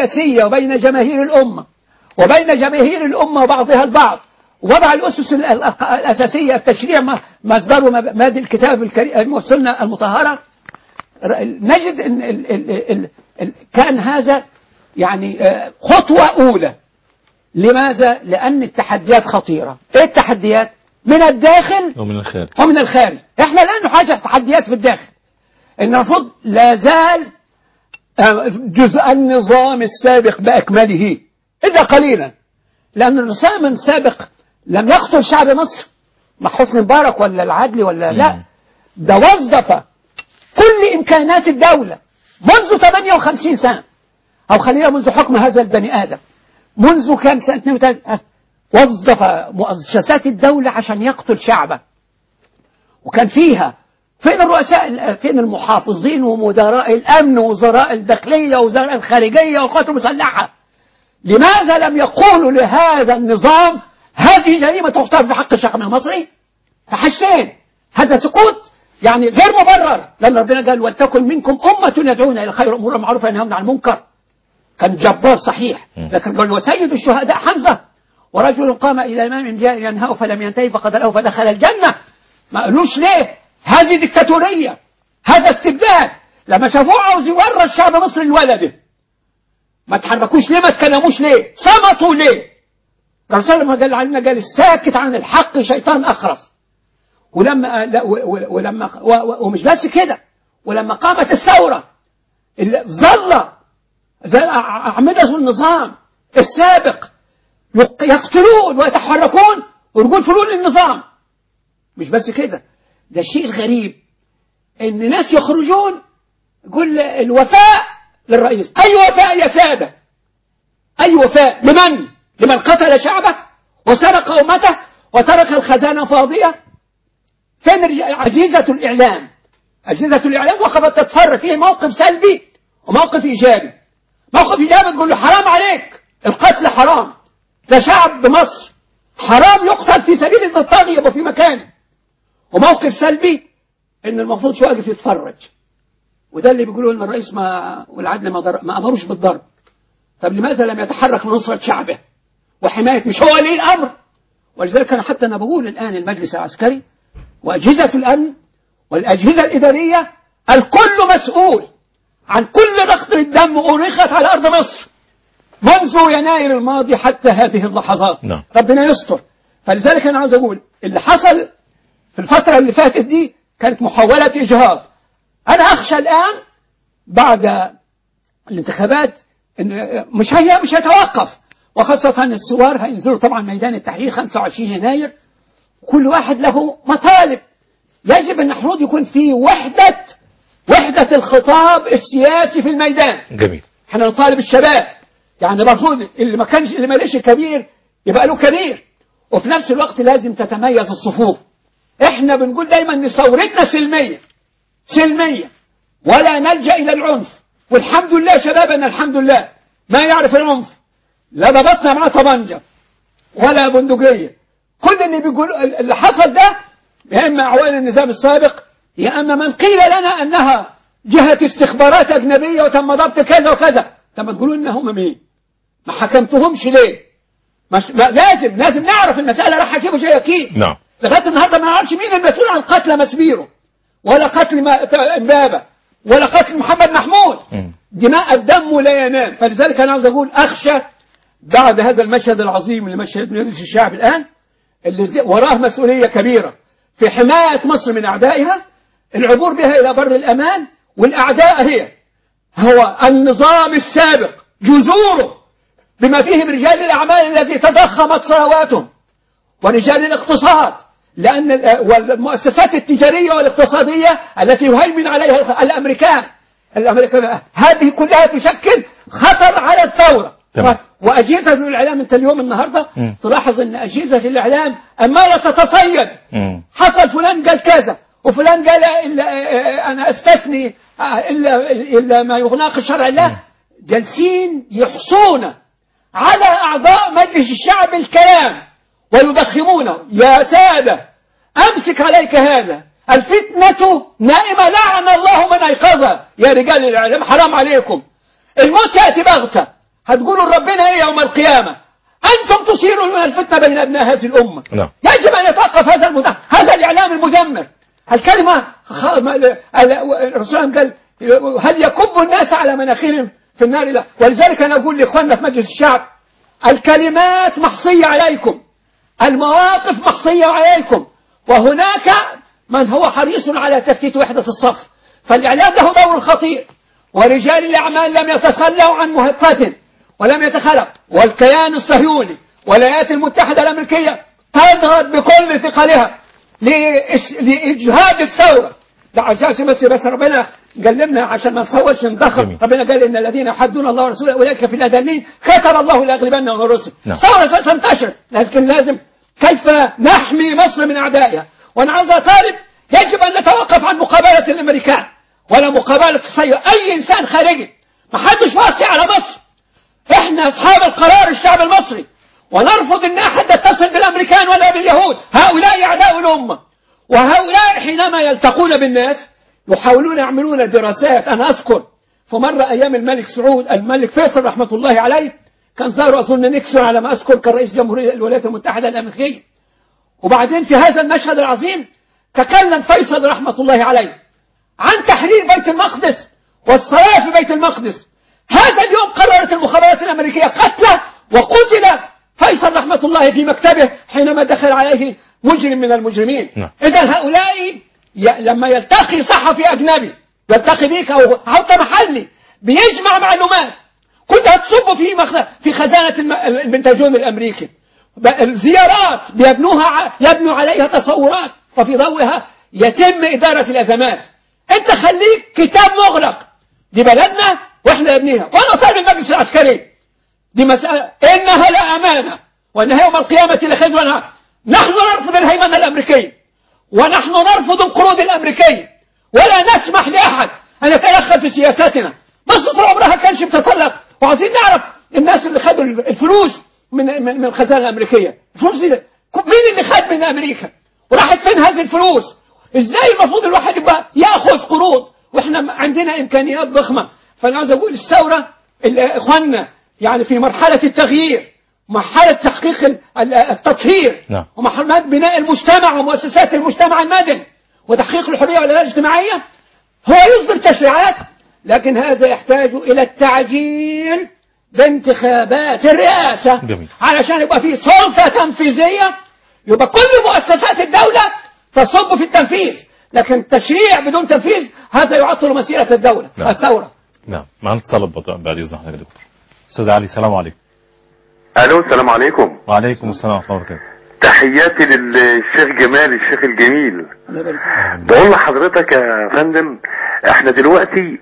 السياسية وبين جماهير الأمة وبين جماهير الأمة وبعضها البعض وضع الأسس ال- ال- الأساسية التشريع م- مصدره مبادئ الكتاب الكريم والسنة المطهرة ر- نجد أن ال ال ال ال كان هذا يعني آه، خطوة أولى لماذا؟ لأن التحديات خطيرة إيه التحديات؟ من الداخل ومن الخارج ومن الخارج احنا الآن نحاجة تحديات في الداخل ان المفروض لا زال آه، جزء النظام السابق بأكمله إلا قليلا لأن النظام السابق لم يقتل شعب مصر مع حسني مبارك ولا العدل ولا لا ده وظف كل إمكانات الدولة منذ 58 سنة أو خلينا منذ حكم هذا البني آدم منذ كام سنة 32 وظف مؤسسات الدولة عشان يقتل شعبه وكان فيها فين الرؤساء فين المحافظين ومدراء الأمن ووزراء الداخلية ووزراء الخارجية والقوات المسلحة لماذا لم يقولوا لهذا النظام هذه جريمة تختار في حق الشعب المصري فحاجتين هذا سكوت يعني غير مبرر لأن ربنا قال ولتكن منكم أمة يدعون إلى الخير أمور معروفة ينهون عن المنكر كان جبار صحيح لكن قال وسيد الشهداء حمزة ورجل قام إلى إمام جاء ينهاه فلم ينتهي فقتله فدخل الجنة ما قالوش ليه هذه ديكتاتورية هذا استبداد لما شافوه عاوز يورى الشعب المصري لولده ما تحركوش ليه ما تكلموش ليه صمتوا ليه الرسول لما قال علينا قال الساكت عن الحق شيطان أخرس ولما لا و- و- ولما و- و- ومش بس كده ولما قامت الثورة اللي ظل زي أعمدة النظام السابق يق- يقتلون ويتحركون ويقول فلول النظام مش بس كده ده الشيء الغريب ان ناس يخرجون يقول الوفاء للرئيس اي وفاء يا سادة اي وفاء لمن لمن قتل شعبه وسرق امته وترك الخزانة فاضية فين الرج- أجهزة الإعلام أجهزة الإعلام وقفت تتفرج فيه موقف سلبي وموقف إيجابي موقف إيجابي تقول له حرام عليك القتل حرام ده شعب مصر حرام يقتل في سبيل ان الطاغية يبقى في مكانه وموقف سلبي ان المفروض شو واقف يتفرج وده اللي بيقولوا ان الرئيس ما والعدل ما, ضر... ما امروش بالضرب طب لماذا لم يتحرك لنصرة شعبه وحماية مش هو ولي الامر ولذلك انا حتى انا بقول الان المجلس العسكري واجهزة الامن والاجهزة الادارية الكل مسؤول عن كل نقطة الدم أريخت على أرض مصر منذ يناير الماضي حتى هذه اللحظات نعم. ربنا يستر فلذلك أنا عاوز أقول اللي حصل في الفترة اللي فاتت دي كانت محاولة إجهاض أنا أخشى الآن بعد الانتخابات إن مش هي مش هيتوقف وخاصة الثوار هينزلوا طبعا ميدان التحرير 25 يناير كل واحد له مطالب يجب أن المفروض يكون في وحدة وحدة الخطاب السياسي في الميدان جميل احنا نطالب الشباب يعني المفروض اللي ما كانش اللي ماليش كبير يبقى له كبير وفي نفس الوقت لازم تتميز الصفوف احنا بنقول دايما ان ثورتنا سلميه سلميه ولا نلجا الى العنف والحمد لله شبابنا الحمد لله ما يعرف العنف لا ضبطنا معاه طبنجه ولا بندقيه كل اللي بيقول اللي حصل ده يا اما اعوان النظام السابق يا اما من قيل لنا انها جهه استخبارات اجنبيه وتم ضبط كذا وكذا طب ما تقولوا لنا هم مين ما حكمتهمش ليه مش ما لازم لازم نعرف المساله راح اجيبه شيء اكيد نعم لغايه النهارده ما نعرفش مين المسؤول عن قتل مسبيرو ولا قتل ما- ت- امبابه ولا قتل محمد محمود مم. دماء الدم لا ينام فلذلك انا عاوز اقول اخشى بعد هذا المشهد العظيم اللي مشهد مجلس الشعب الان اللي زي- وراه مسؤوليه كبيره في حمايه مصر من اعدائها العبور بها الى بر الامان والاعداء هي هو النظام السابق جذوره بما فيه من رجال الاعمال الذي تضخمت ثرواتهم ورجال الاقتصاد لأن ال- والمؤسسات التجارية والاقتصادية التي يهيمن عليها الأمريكان الأمريكان هذه كلها تشكل خطر على الثورة تمام. و- وأجهزة الإعلام أنت اليوم النهاردة مم. تلاحظ أن أجهزة الإعلام أمالة تتصيد مم. حصل فلان قال كذا وفلان قال إلا أنا أستثني إلا, إلا ما يناقش شرع الله جالسين يحصون على أعضاء مجلس الشعب الكلام ويضخمونه يا سادة أمسك عليك هذا الفتنة نائمة لعن الله من أيقظها يا رجال الإعلام حرام عليكم الموت يأتي بغتة هتقولوا لربنا ايه يوم القيامة انتم تثيرون من الفتنة بين ابناء هذه الامة نعم. يجب ان يتوقف هذا المدمر هذا الاعلام المدمر الكلمة خ- ما- ال- الرسول قال هل يكب الناس على مناخرهم في النار لا ولذلك انا اقول لاخواننا في مجلس الشعب الكلمات محصية عليكم المواقف محصية عليكم وهناك من هو حريص على تفتيت وحدة الصف فالإعلام له دور خطير ورجال الأعمال لم يتخلوا عن مهقات ولم يتخلوا والكيان الصهيوني والولايات المتحدة الأمريكية تضغط بكل ثقلها لإش- لإجهاد الثورة ده عشان بس بس ربنا قال لنا عشان ما نصورش نضخم جميل. ربنا قال ان الذين يحدون الله ورسوله اولئك في الاذانين كتب الله لاغلبن من الرسل نعم. ثوره ستنتشر لكن لازم كيف نحمي مصر من اعدائها وانا عاوز اطالب يجب ان نتوقف عن مقابله الامريكان ولا مقابله الصيد اي انسان خارجي ما حدش واصي على مصر احنا اصحاب القرار الشعب المصري ونرفض ان احد يتصل بالامريكان ولا باليهود هؤلاء اعداء الامه وهؤلاء حينما يلتقون بالناس يحاولون يعملون دراسات انا اذكر في مره ايام الملك سعود الملك فيصل رحمه الله عليه كان زار اظن نيكسون على ما اذكر كان رئيس جمهوريه الولايات المتحده الامريكيه وبعدين في هذا المشهد العظيم تكلم فيصل رحمه الله عليه عن تحرير بيت المقدس والصلاة في بيت المقدس هذا اليوم قررت المخابرات الأمريكية قتله وقتل فيصل رحمة الله في مكتبه حينما دخل عليه مجرم من المجرمين نعم. إذا هؤلاء ي... لما يلتقي صحفي أجنبي يلتقي بيك أو حتى محلي بيجمع معلومات كلها تصب في مخ... في خزانة الم... البنتاجون الأمريكي ب- الزيارات بيبنوها ع- يبنوا عليها تصورات وفي ضوئها يتم إدارة الأزمات أنت خليك كتاب مغلق دي بلدنا وإحنا نبنيها وأنا طالب المجلس العسكري دي مسألة إنها لا أمانة وإنها يوم القيامة لخزي ونهار نحن نرفض الهيمنة الأمريكية ونحن نرفض القروض الأمريكية ولا نسمح لأحد أن يتدخل في سياساتنا مصر طول عمرها كانش بتطلق وعايزين نعرف الناس اللي خدوا الفلوس من من من الخزانة الأمريكية الفلوس دي مين اللي خد من أمريكا وراحت فين هذه الفلوس ازاي المفروض الواحد يبقى ياخذ قروض واحنا عندنا امكانيات ضخمه فانا عاوز اقول الثوره ال- اخواننا يعني في مرحله التغيير مرحله تحقيق ال- ال- التطهير نعم. ومرحله بناء المجتمع ومؤسسات المجتمع المدني وتحقيق الحريه والعداله الاجتماعيه هو يصدر تشريعات لكن هذا يحتاج الى التعجيل بانتخابات الرئاسه جميل. علشان يبقى في سلطه تنفيذيه يبقى كل مؤسسات الدولة تصب في التنفيذ لكن تشريع بدون تنفيذ هذا يعطل مسيرة الدولة نعم. الثورة نعم معنا اتصال بطيء بعد اذن حضرتك يا دكتور استاذ علي السلام عليكم الو السلام عليكم وعليكم السلام ورحمه الله وبركاته تحياتي للشيخ جمال الشيخ الجميل الله يبارك فيك. بقول لحضرتك يا فندم احنا دلوقتي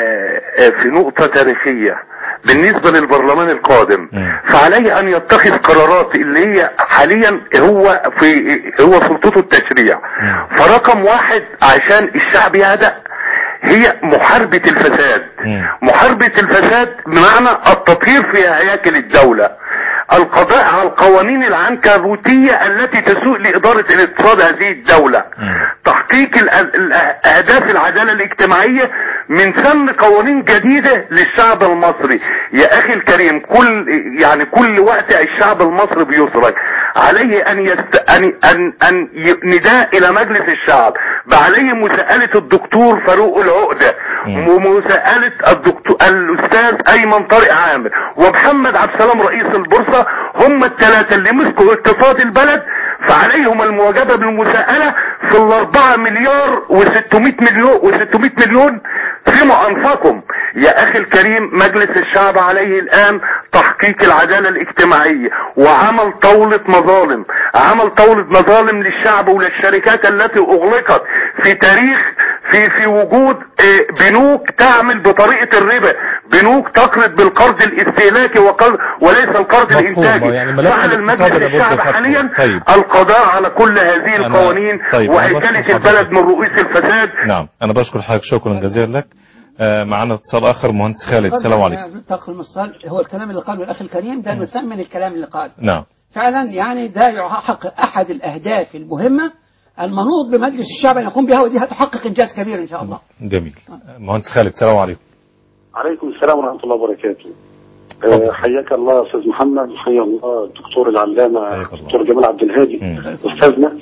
آه، آه، في نقطة تاريخية بالنسبة للبرلمان القادم مم. فعليه ان يتخذ قرارات اللي هي حاليا هو في هو سلطته التشريع مم. فرقم واحد عشان الشعب يهدأ هي محاربة الفساد مم. محاربة الفساد بمعنى التطهير في هياكل الدولة القضاء على القوانين العنكبوتية التي تسوء لإدارة الاقتصاد هذه الدولة مم. تحقيق الأ- الأ- أهداف العدالة الاجتماعية من ثم قوانين جديدة للشعب المصري يا أخي الكريم كل يعني كل وقت الشعب المصري بيسرق عليه أن يست... أن أن أن ي... نداء إلى مجلس الشعب عليه مساءلة الدكتور فاروق العقدة مم. ومساءلة الدكتور الأستاذ أيمن طارق عامر ومحمد عبد السلام رئيس البورصة هم الثلاثة اللي مسكوا اقتصاد البلد فعليهم المواجبة بالمساءلة في الأربعة مليار وستمائة مليون وستمائة مليون فيما أنفقهم يا أخي الكريم مجلس الشعب عليه الآن تحقيق العدالة الاجتماعية وعمل طاولة مظالم عمل طاولة مظالم للشعب وللشركات التي أغلقت في تاريخ في في وجود آه، بنوك تعمل بطريقة الربا بنوك تقرض بالقرض الاستهلاكي وقرض وليس القرض مفهوم. الانتاجي يعني ملف فعلى الاقتصاد المجلس لابد الشعب فتحه. حاليا طيب. القضاء على كل هذه أنا- القوانين طيب، أنا وهيكلة بشكر البلد حضرتك. من رؤوس الفساد نعم انا بشكر حضرتك شكرا جزيلا لك آه، معنا اتصال اخر مهندس خالد السلام عليكم ننتقل من الصال- هو الكلام اللي قاله الأخ الكريم ده مثمن الكلام اللي قاله نعم فعلا يعني ده يحقق أحد الأهداف المهمة المنوط بمجلس الشعب أن يقوم بها ودي هتحقق إنجاز كبير إن شاء الله جميل آه، مهندس خالد السلام عليكم عليكم السلام ورحمة الله وبركاته آه، حياك الله يا استاذ محمد وحيا الله الدكتور العلامه حياك الله. الدكتور جمال عبد الهادي مم. استاذنا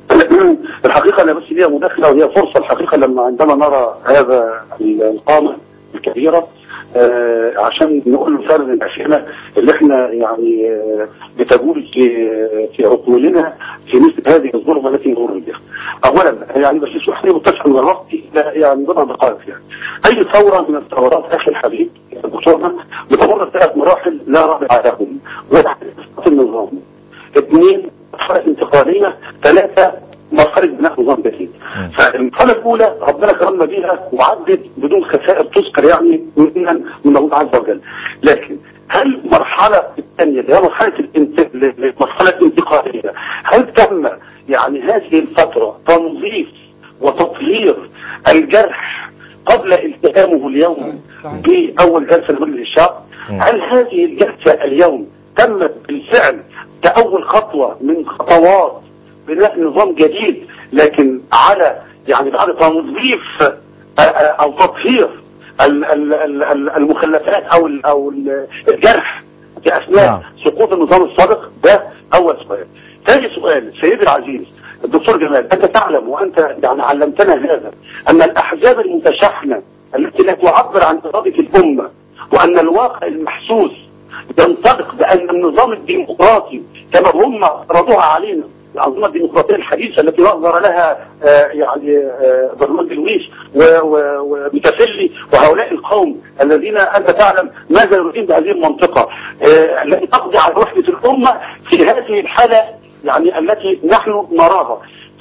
الحقيقه انا بس ليها مداخله وهي فرصه الحقيقه لما عندما نرى هذا القامه الكبيره آه، عشان نقول فعلا الاسئله اللي احنا يعني آه، بتجول في في عقولنا في مثل هذه الظروف التي نمر بها. اولا يعني بس اسمح لي متسع من الوقت الى يعني بضع دقائق يعني. اي ثوره من الثورات اخي الحبيب يا دكتورنا بتمر ثلاث مراحل لا رابع لهم. واحد النظام. اثنين مرحله انتقاليه ثلاثه مرحله بناء نظام جديد. فالمرحله الاولى ربنا كرمنا بيها وعدت بدون خسائر تذكر يعني من من الله عز وجل. لكن هل المرحله الثانيه اللي هي مرحله الانت... المرحله الانتقاليه هل تم يعني هذه الفتره تنظيف وتطهير الجرح قبل التئامه اليوم باول جلسه لمجلس الشعب؟ هل هذه الجلسه اليوم تمت بالفعل كاول خطوه من خطوات بناء نظام جديد لكن على يعني بعد تنظيف آه، آه، او تطهير ال- ال- ال- ال- المخلفات او ال- او ال- الجرح في اثناء نعم. سقوط النظام السابق ده اول سؤال. ثاني سؤال سيدي العزيز الدكتور جمال انت تعلم وانت يعني علمتنا هذا ان الاحزاب المتشحنه التي لا تعبر عن اراده الامه وان الواقع المحسوس ينطبق بان النظام الديمقراطي كما هم فرضوها علينا الأنظمة الديمقراطية الحديثة التي نظر لها آه، يعني آه، برنامج لويس و- و- وميكافيلي وهؤلاء القوم الذين أنت تعلم ماذا يريدون بهذه المنطقة آه، التي تقضي على وحدة الأمة في هذه الحالة يعني التي نحن نراها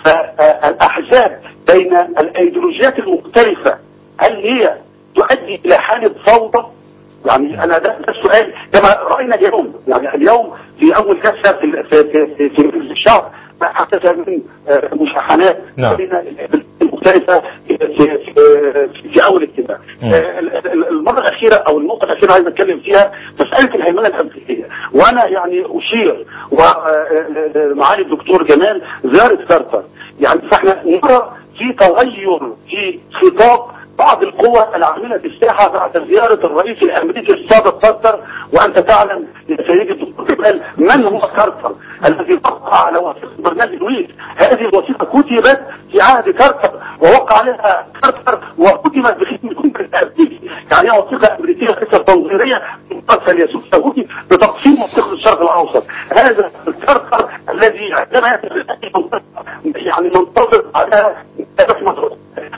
فالأحزاب بين الأيديولوجيات المختلفة هل هي تؤدي إلى حالة فوضى يعني انا ده, ده السؤال كما راينا اليوم يعني اليوم في اول جلسه في في في, في, في مجلس الشعب ما حدث من آه، مشاحنات نعم. بين المختلفه في, في, في, في اول اجتماع مم. آه، ال- ال- المره الاخيره او النقطه الاخيره عايز اتكلم فيها مساله الهيمنه الامريكيه وانا يعني اشير ومعالي الدكتور جمال زياره كارتر يعني فاحنا نرى في تغير في خطاب بعض القوى العاملة في الساحة بعد زيارة الرئيس الأمريكي السابق كارتر وأنت تعلم يا سيدي الدكتور جمال من هو كارتر الذي وقع على وثيقة برنامج لويس هذه الوثيقة كتبت في عهد كارتر ووقع عليها كارتر وكتبت بختم الكونجرس الأمريكي يعني هي وثيقة أمريكية ليست تنظيرية تمثل يسوع اليهودي بتقسيم منطقة الشرق الأوسط هذا الكارتر الذي عندما يأتي يعني ننتظر على رسمة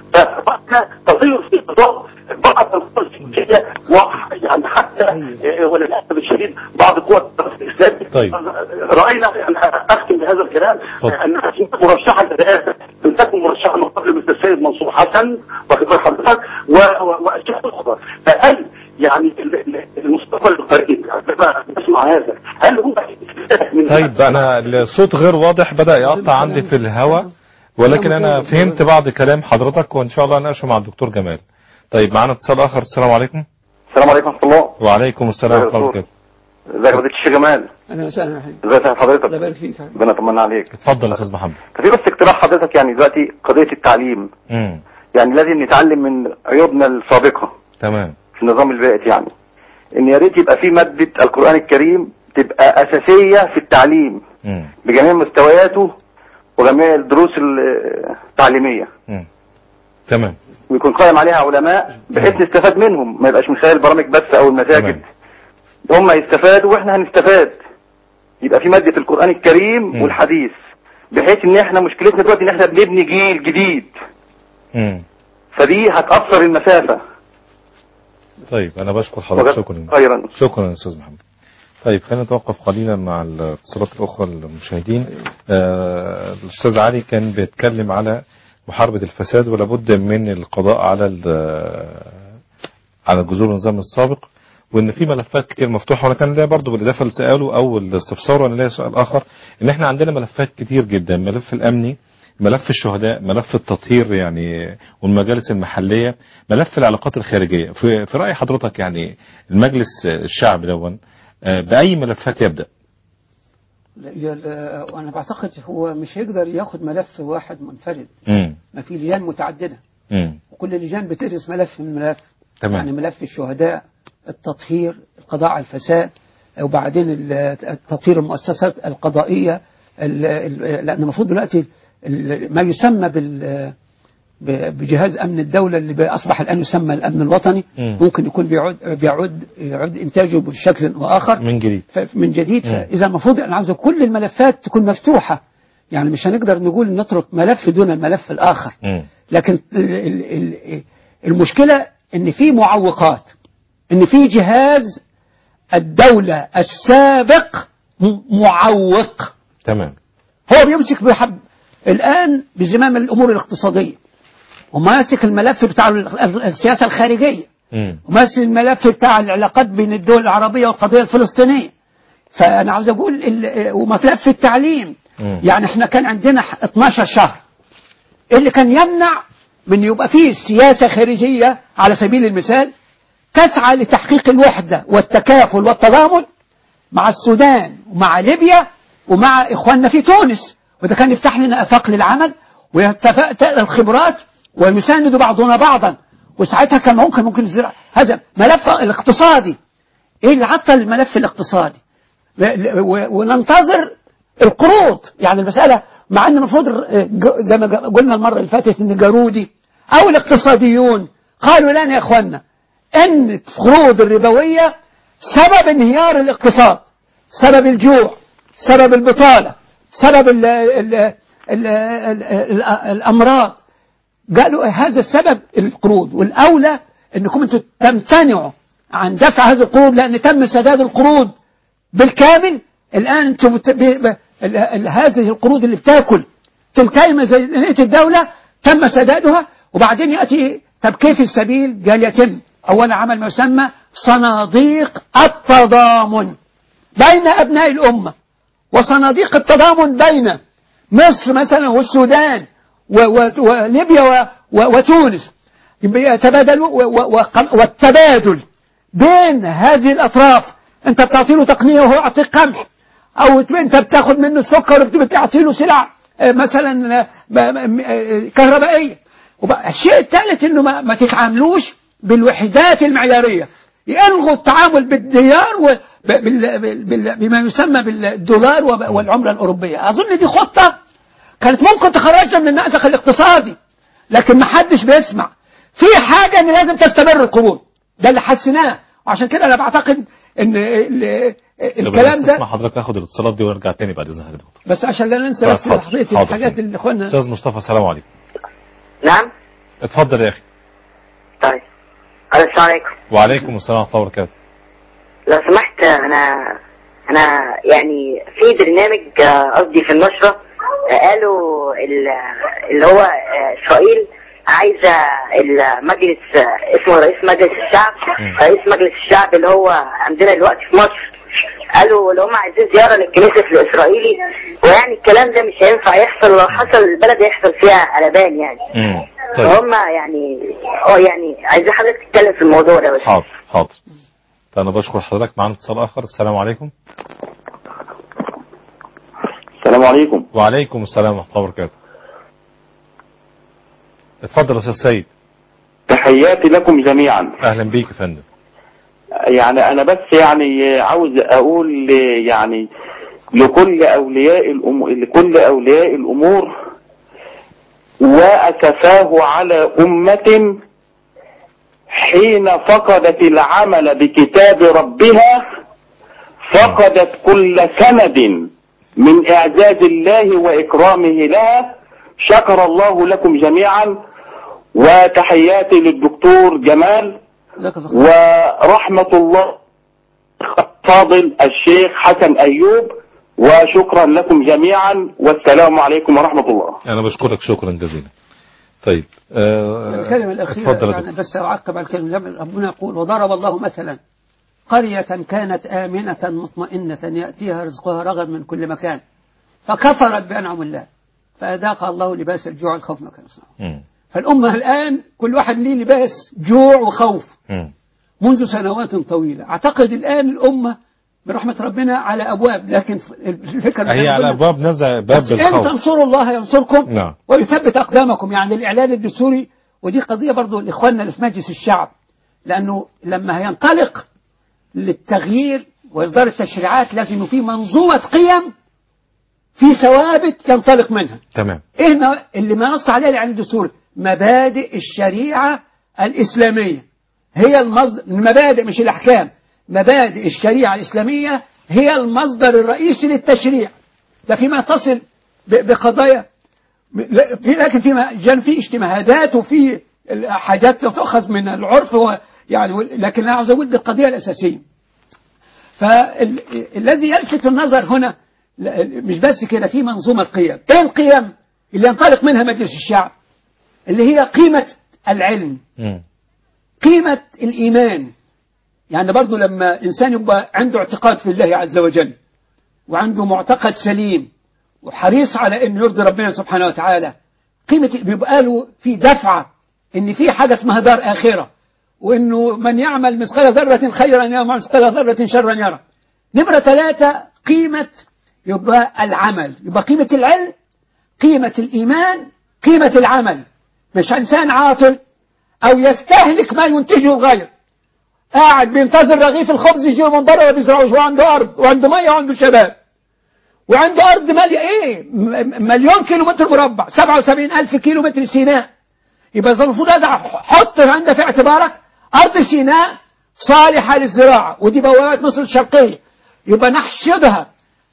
فبقى تغير في نظام بعض القوى السياسية ويعني حتى آه، وللاسف الشديد بعض قوى التيار الاسلامي طيب. راينا يعني اختم بهذا الكلام اتفضل. آه، انها كانت مرشحه للرئاسه لم تكن مرشحه من قبل مثل السيد منصور حسن واخد بال حضرتك و- و- واشياء اخرى فهل يعني ال- ال- المستقبل القريب عندما نسمع هذا هل هو من طيب انا الصوت غير واضح بدأ يقطع عندي في الهواء ولكن انا فهمت بعض كلام حضرتك وان شاء الله اناقشه مع الدكتور جمال طيب معانا اتصال اخر السلام عليكم السلام عليكم ورحمه الله وعليكم السلام ورحمه الله وبركاته ازيك يا فضيله الشيخ جمال اهلا وسهلا يا حبيبي ازيك حضرتك الله يبارك فيك يا حبيبي. ربنا يطمنا عليك اتفضل يا استاذ محمد ففي بس اقتراح حضرتك يعني دلوقتي قضيه التعليم امم يعني لازم نتعلم من عيوبنا السابقه تمام في النظام البائد يعني ان يا ريت يبقى في ماده القران الكريم تبقى اساسيه في التعليم امم بجميع مستوياته وجميع الدروس ال- التعليميه امم تمام ويكون قائم عليها علماء بحيث نستفاد منهم ما يبقاش من خلال البرامج بس او المساجد هم يستفادوا واحنا هنستفاد يبقى في ماده القران الكريم مم. والحديث بحيث ان احنا مشكلتنا دلوقتي ان احنا بنبني جيل جديد امم فدي هتاثر المسافه طيب انا بشكر حضرتك شكرا خيرا شكرا يا استاذ محمد طيب خلينا نتوقف قليلا مع الاتصالات الاخرى للمشاهدين آه الاستاذ علي كان بيتكلم على محاربه الفساد ولا بد من القضاء على ال- على جذور النظام السابق وان في ملفات كتير مفتوحه وانا كان ليا برضه بالاضافه لسؤاله او الاستفسار وانا ليا سؤال اخر ان احنا عندنا ملفات كتير جدا ملف الامني ملف الشهداء ملف التطهير يعني والمجالس المحليه ملف العلاقات الخارجيه في, في راي حضرتك يعني المجلس الشعب دون آه، باي ملفات يبدا لا، يا- لا، وانا بعتقد هو مش هيقدر ياخد ملف واحد منفرد امم ما في لجان متعدده امم وكل لجان بتدرس ملف من ملف تمام. يعني ملف الشهداء التطهير القضاء على الفساد وبعدين ال- تطهير المؤسسات القضائية ال- ال- لأن المفروض دلوقتي ال- ما يسمى بال ب- بجهاز امن الدوله اللي بقى اصبح الان يسمى الامن الوطني مم. ممكن يكون بيعود بيعود يعود انتاجه بشكل واخر من جديد ف- من جديد مم. فاذا المفروض انا عاوز كل الملفات تكون مفتوحه يعني مش هنقدر نقول نترك ملف دون الملف الاخر مم. لكن ال- ال- ال- المشكله ان في معوقات ان في جهاز الدوله السابق م- معوق تمام هو بيمسك بحب الآن بزمام الأمور الاقتصادية وماسك الملف بتاع ال- ال- السياسة الخارجية مم. وماسك الملف بتاع العلاقات بين الدول العربية والقضية الفلسطينية فأنا عاوز أقول ال- وملف التعليم مم. يعني احنا كان عندنا ح- 12 شهر اللي كان يمنع من يبقى فيه سياسة خارجية على سبيل المثال تسعى لتحقيق الوحدة والتكافل والتضامن مع السودان ومع ليبيا ومع إخواننا في تونس وده كان يفتح لنا آفاق للعمل ويتفق الخبرات ويساند بعضنا بعضا وساعتها كان ممكن ممكن يزرع هذا ملف الاقتصادي ايه اللي عطل الملف الاقتصادي و- و- وننتظر القروض يعني المسألة مع ان المفروض ج- زي ما قلنا المرة اللي فاتت ان جارودي او الاقتصاديون قالوا لنا يا اخوانا ان القروض الربوية سبب انهيار الاقتصاد سبب الجوع سبب البطالة سبب ال ال ال ال ال الأمراض قالوا هذا السبب القروض والأولى أنكم أنتم تمتنعوا عن دفع هذه القروض لأن تم سداد القروض بالكامل الآن أنتم بت- ب- ب- ال- ال- هذه القروض اللي بتاكل تلتئم ميزانية الدولة تم سدادها وبعدين يأتي طب كيف السبيل قال يتم أولا عمل ما يسمى صناديق التضامن بين أبناء الأمة وصناديق التضامن بين مصر مثلا والسودان و- و- وليبيا و- و- وتونس يتبادلوا و- و- وق- والتبادل بين هذه الأطراف أنت بتعطي له تقنية وهو يعطيك قمح أو ت- أنت بتاخد منه السكر وبتعطي له سلع آه، مثلا آه، ب- م- آه، كهربائية وبقى الشيء الثالث انه ما, ما تتعاملوش بالوحدات المعياريه يلغوا التعامل بالديار و ب- بال- بال- بال- بما يسمى بالدولار وب- والعمله الاوروبيه اظن دي خطه كانت ممكن تخرجنا من المأزق الاقتصادي لكن ما حدش بيسمع في حاجه ان لازم تستمر القروض ده اللي حسيناه وعشان كده انا بعتقد ان ال- الكلام اسمع ده حضرتك اخد الاتصالات دي وارجع تاني بعد اذن حضرتك دكتور بس عشان لا ننسى طيب، بس حاضر، تحقيق حاضر. الحاجات اللي اخوانا استاذ مصطفى السلام عليكم نعم اتفضل يا اخي طيب السلام عليكم وعليكم السلام ورحمه الله وبركاته لو سمحت انا انا يعني في برنامج آه، قصدي في النشرة آه، قالوا ال- اللي هو آه، اسرائيل عايزة المجلس آه، اسمه رئيس مجلس الشعب مم. رئيس مجلس الشعب اللي هو عندنا دلوقتي في مصر قالوا اللي هم عايزين زيارة للكنيسة الإسرائيلي ويعني الكلام ده مش هينفع يحصل لو حصل البلد هيحصل فيها قلبان يعني امم طيب فهم يعني اه يعني عايزين حضرتك تتكلم في الموضوع ده بس حاضر حاضر فانا بشكر حضرتك معانا اتصال اخر السلام عليكم السلام عليكم وعليكم السلام ورحمه الله وبركاته اتفضل يا استاذ سيد تحياتي لكم جميعا اهلا بيك يا فندم يعني انا بس يعني عاوز اقول يعني لكل اولياء الامور لكل اولياء الامور واسفاه على امة حين فقدت العمل بكتاب ربها فقدت كل سند من اعزاز الله واكرامه لها شكر الله لكم جميعا وتحياتي للدكتور جمال جزاك الله خير. ورحمة الله فاضل الشيخ حسن أيوب وشكرا لكم جميعا والسلام عليكم ورحمة الله انا بشكرك شكرا جزيلا طيب آه الكلمة الأخيرة اتفضل يا يعني دكتور. بس أعقب على الكلمة زي ما ربنا يقول وضرب الله مثلا قرية كانت آمنة مطمئنة يأتيها رزقها رغد من كل مكان فكفرت بأنعم الله فأذاق الله لباس الجوع والخوف ما كانوا يصنعون مم. فالأمة الآن كل واحد ليه لباس جوع وخوف مم. منذ سنوات طويلة أعتقد الآن الأمة برحمة ربنا على أبواب لكن الفكرة إن هي على ربنا- ابواب نزع باب بس إن الخوف تنصروا الله ينصركم نعم. ويثبت أقدامكم يعني الإعلان الدستوري ودي قضية برضو لإخواننا اللي في مجلس الشعب لأنه لما هينطلق للتغيير وإصدار التشريعات لازم يكون في منظومة قيم في ثوابت ينطلق منها تمام إيه ن- اللي ما نص عليه يعني الدستور مبادئ الشريعة الإسلامية هي المصدر المبادئ مش الأحكام مبادئ الشريعة الإسلامية هي المصدر الرئيسي للتشريع ده فيما تصل ب- بقضايا لا- في لكن فيما جان في اجتماعات وفي حاجات تؤخذ من العرف و يعني لكن انا عاوز اقول دي القضيه الاساسيه. فالذي يلفت النظر هنا لا- مش بس كده في منظومه قيم، ايه القيم اللي ينطلق منها مجلس الشعب؟ اللي هي قيمه العلم، مم. قيمه الايمان. يعني برضه لما انسان يبقى عنده اعتقاد في الله عز وجل وعنده معتقد سليم وحريص على انه يرضي ربنا سبحانه وتعالى قيمة بيبقى له في دفعة ان في حاجة اسمها دار آخرة وانه من يعمل مثقال ذرة خيرا يرى ومن مثقال ذرة شرا يرى نمرة ثلاثة قيمة يبقى العمل يبقى قيمة العلم قيمة الإيمان قيمة العمل مش إنسان عاطل أو يستهلك ما ينتجه الغير قاعد بينتظر رغيف الخبز يجي من بره ما بيزرعوش وعنده أرض وعنده مية وعنده شباب وعنده أرض مالية إيه م- مليون كيلو متر مربع 77 ألف كيلو متر سيناء يبقى إذا المفروض هذا حط عندك في اعتبارك أرض سيناء صالحة للزراعة ودي بوابة مصر الشرقية يبقى نحشدها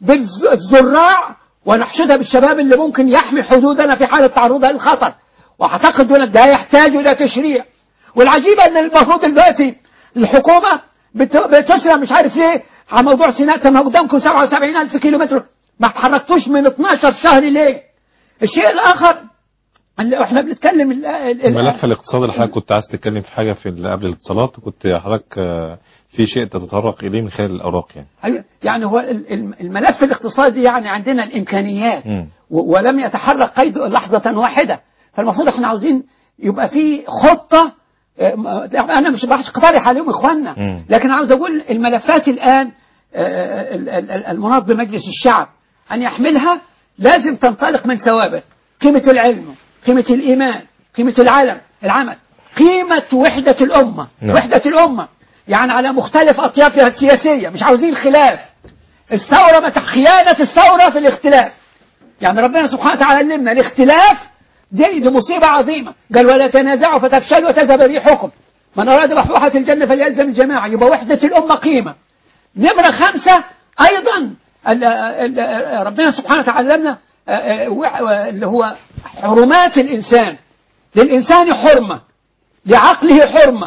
بالزراع ونحشدها بالشباب اللي ممكن يحمي حدودنا في حالة تعرضها للخطر واعتقد ان ده يحتاج الى تشريع والعجيب ان المفروض دلوقتي الحكومة بت- بتسرع مش عارف ليه على موضوع سيناء طب ما قدامكم 77 ألف كيلو متر ما اتحركتوش من 12 شهر ليه الشيء الآخر اللي احنا بنتكلم ال- ال- ال- الملف الاقتصادي اللي حضرتك كنت عايز تتكلم في حاجة في ال- قبل الاتصالات كنت حضرتك آه، في شيء تتطرق إليه من خلال الأوراق يعني أيوة، يعني هو ال- ال- الملف الاقتصادي يعني عندنا الامكانيات مم. و- ولم يتحرك قيد لحظه واحده فالمفروض احنا عاوزين يبقى في خطه آه، م- انا مش بقترح عليهم اخواننا مم. لكن عاوز اقول الملفات الان آه، ال- ال- ال- المناط بمجلس الشعب ان يحملها لازم تنطلق من ثوابت قيمه العلم قيمه الايمان قيمه العلم العمل قيمه وحده الامه نعم. وحده الامه يعني على مختلف اطيافها السياسيه مش عاوزين خلاف الثوره ما تح- خيانه الثوره في الاختلاف يعني ربنا سبحانه وتعالى علمنا الاختلاف دي, دي مصيبة عظيمة قال ولا تنازعوا فتفشلوا وتذهب ريحكم من أراد محبوحة الجنة فليلزم الجماعة يبقى وحدة الأمة قيمة نمرة خمسة أيضا ال- ال- ربنا سبحانه وتعالى علمنا آه، آه، وح- آه، اللي هو حرمات الإنسان للإنسان حرمة لعقله حرمة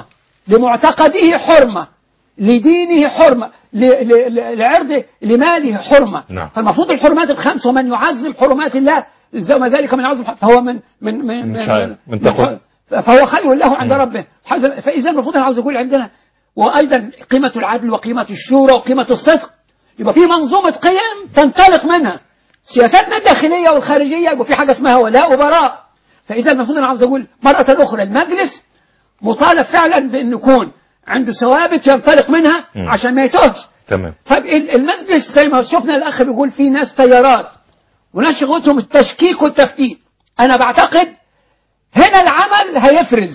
لمعتقده حرمة لدينه حرمة ل- ل- ل- لعرضه لماله حرمة نعم. فالمفروض الحرمات الخمس ومن يعظم حرمات الله زي ما ذلك من يعظم حر- فهو من من من من شعائر. من تقوى. فهو خير له عند مم. ربه حاجة- فإذا المفروض أنا عاوز أقول عندنا وأيضا قيمة العدل وقيمة الشورى وقيمة الصدق يبقى في منظومة قيم تنطلق منها سياساتنا الداخلية والخارجية يبقى في حاجة اسمها ولاء وبراء فإذا المفروض أنا عاوز أقول مرة أخرى المجلس مطالب فعلا بأن يكون عنده ثوابت ينطلق منها مم. عشان ما يتوهش تمام طيب ال- المجلس زي ما شفنا الأخ بيقول في ناس تيارات وناس شغلتهم التشكيك والتفتيت أنا بعتقد هنا العمل هيفرز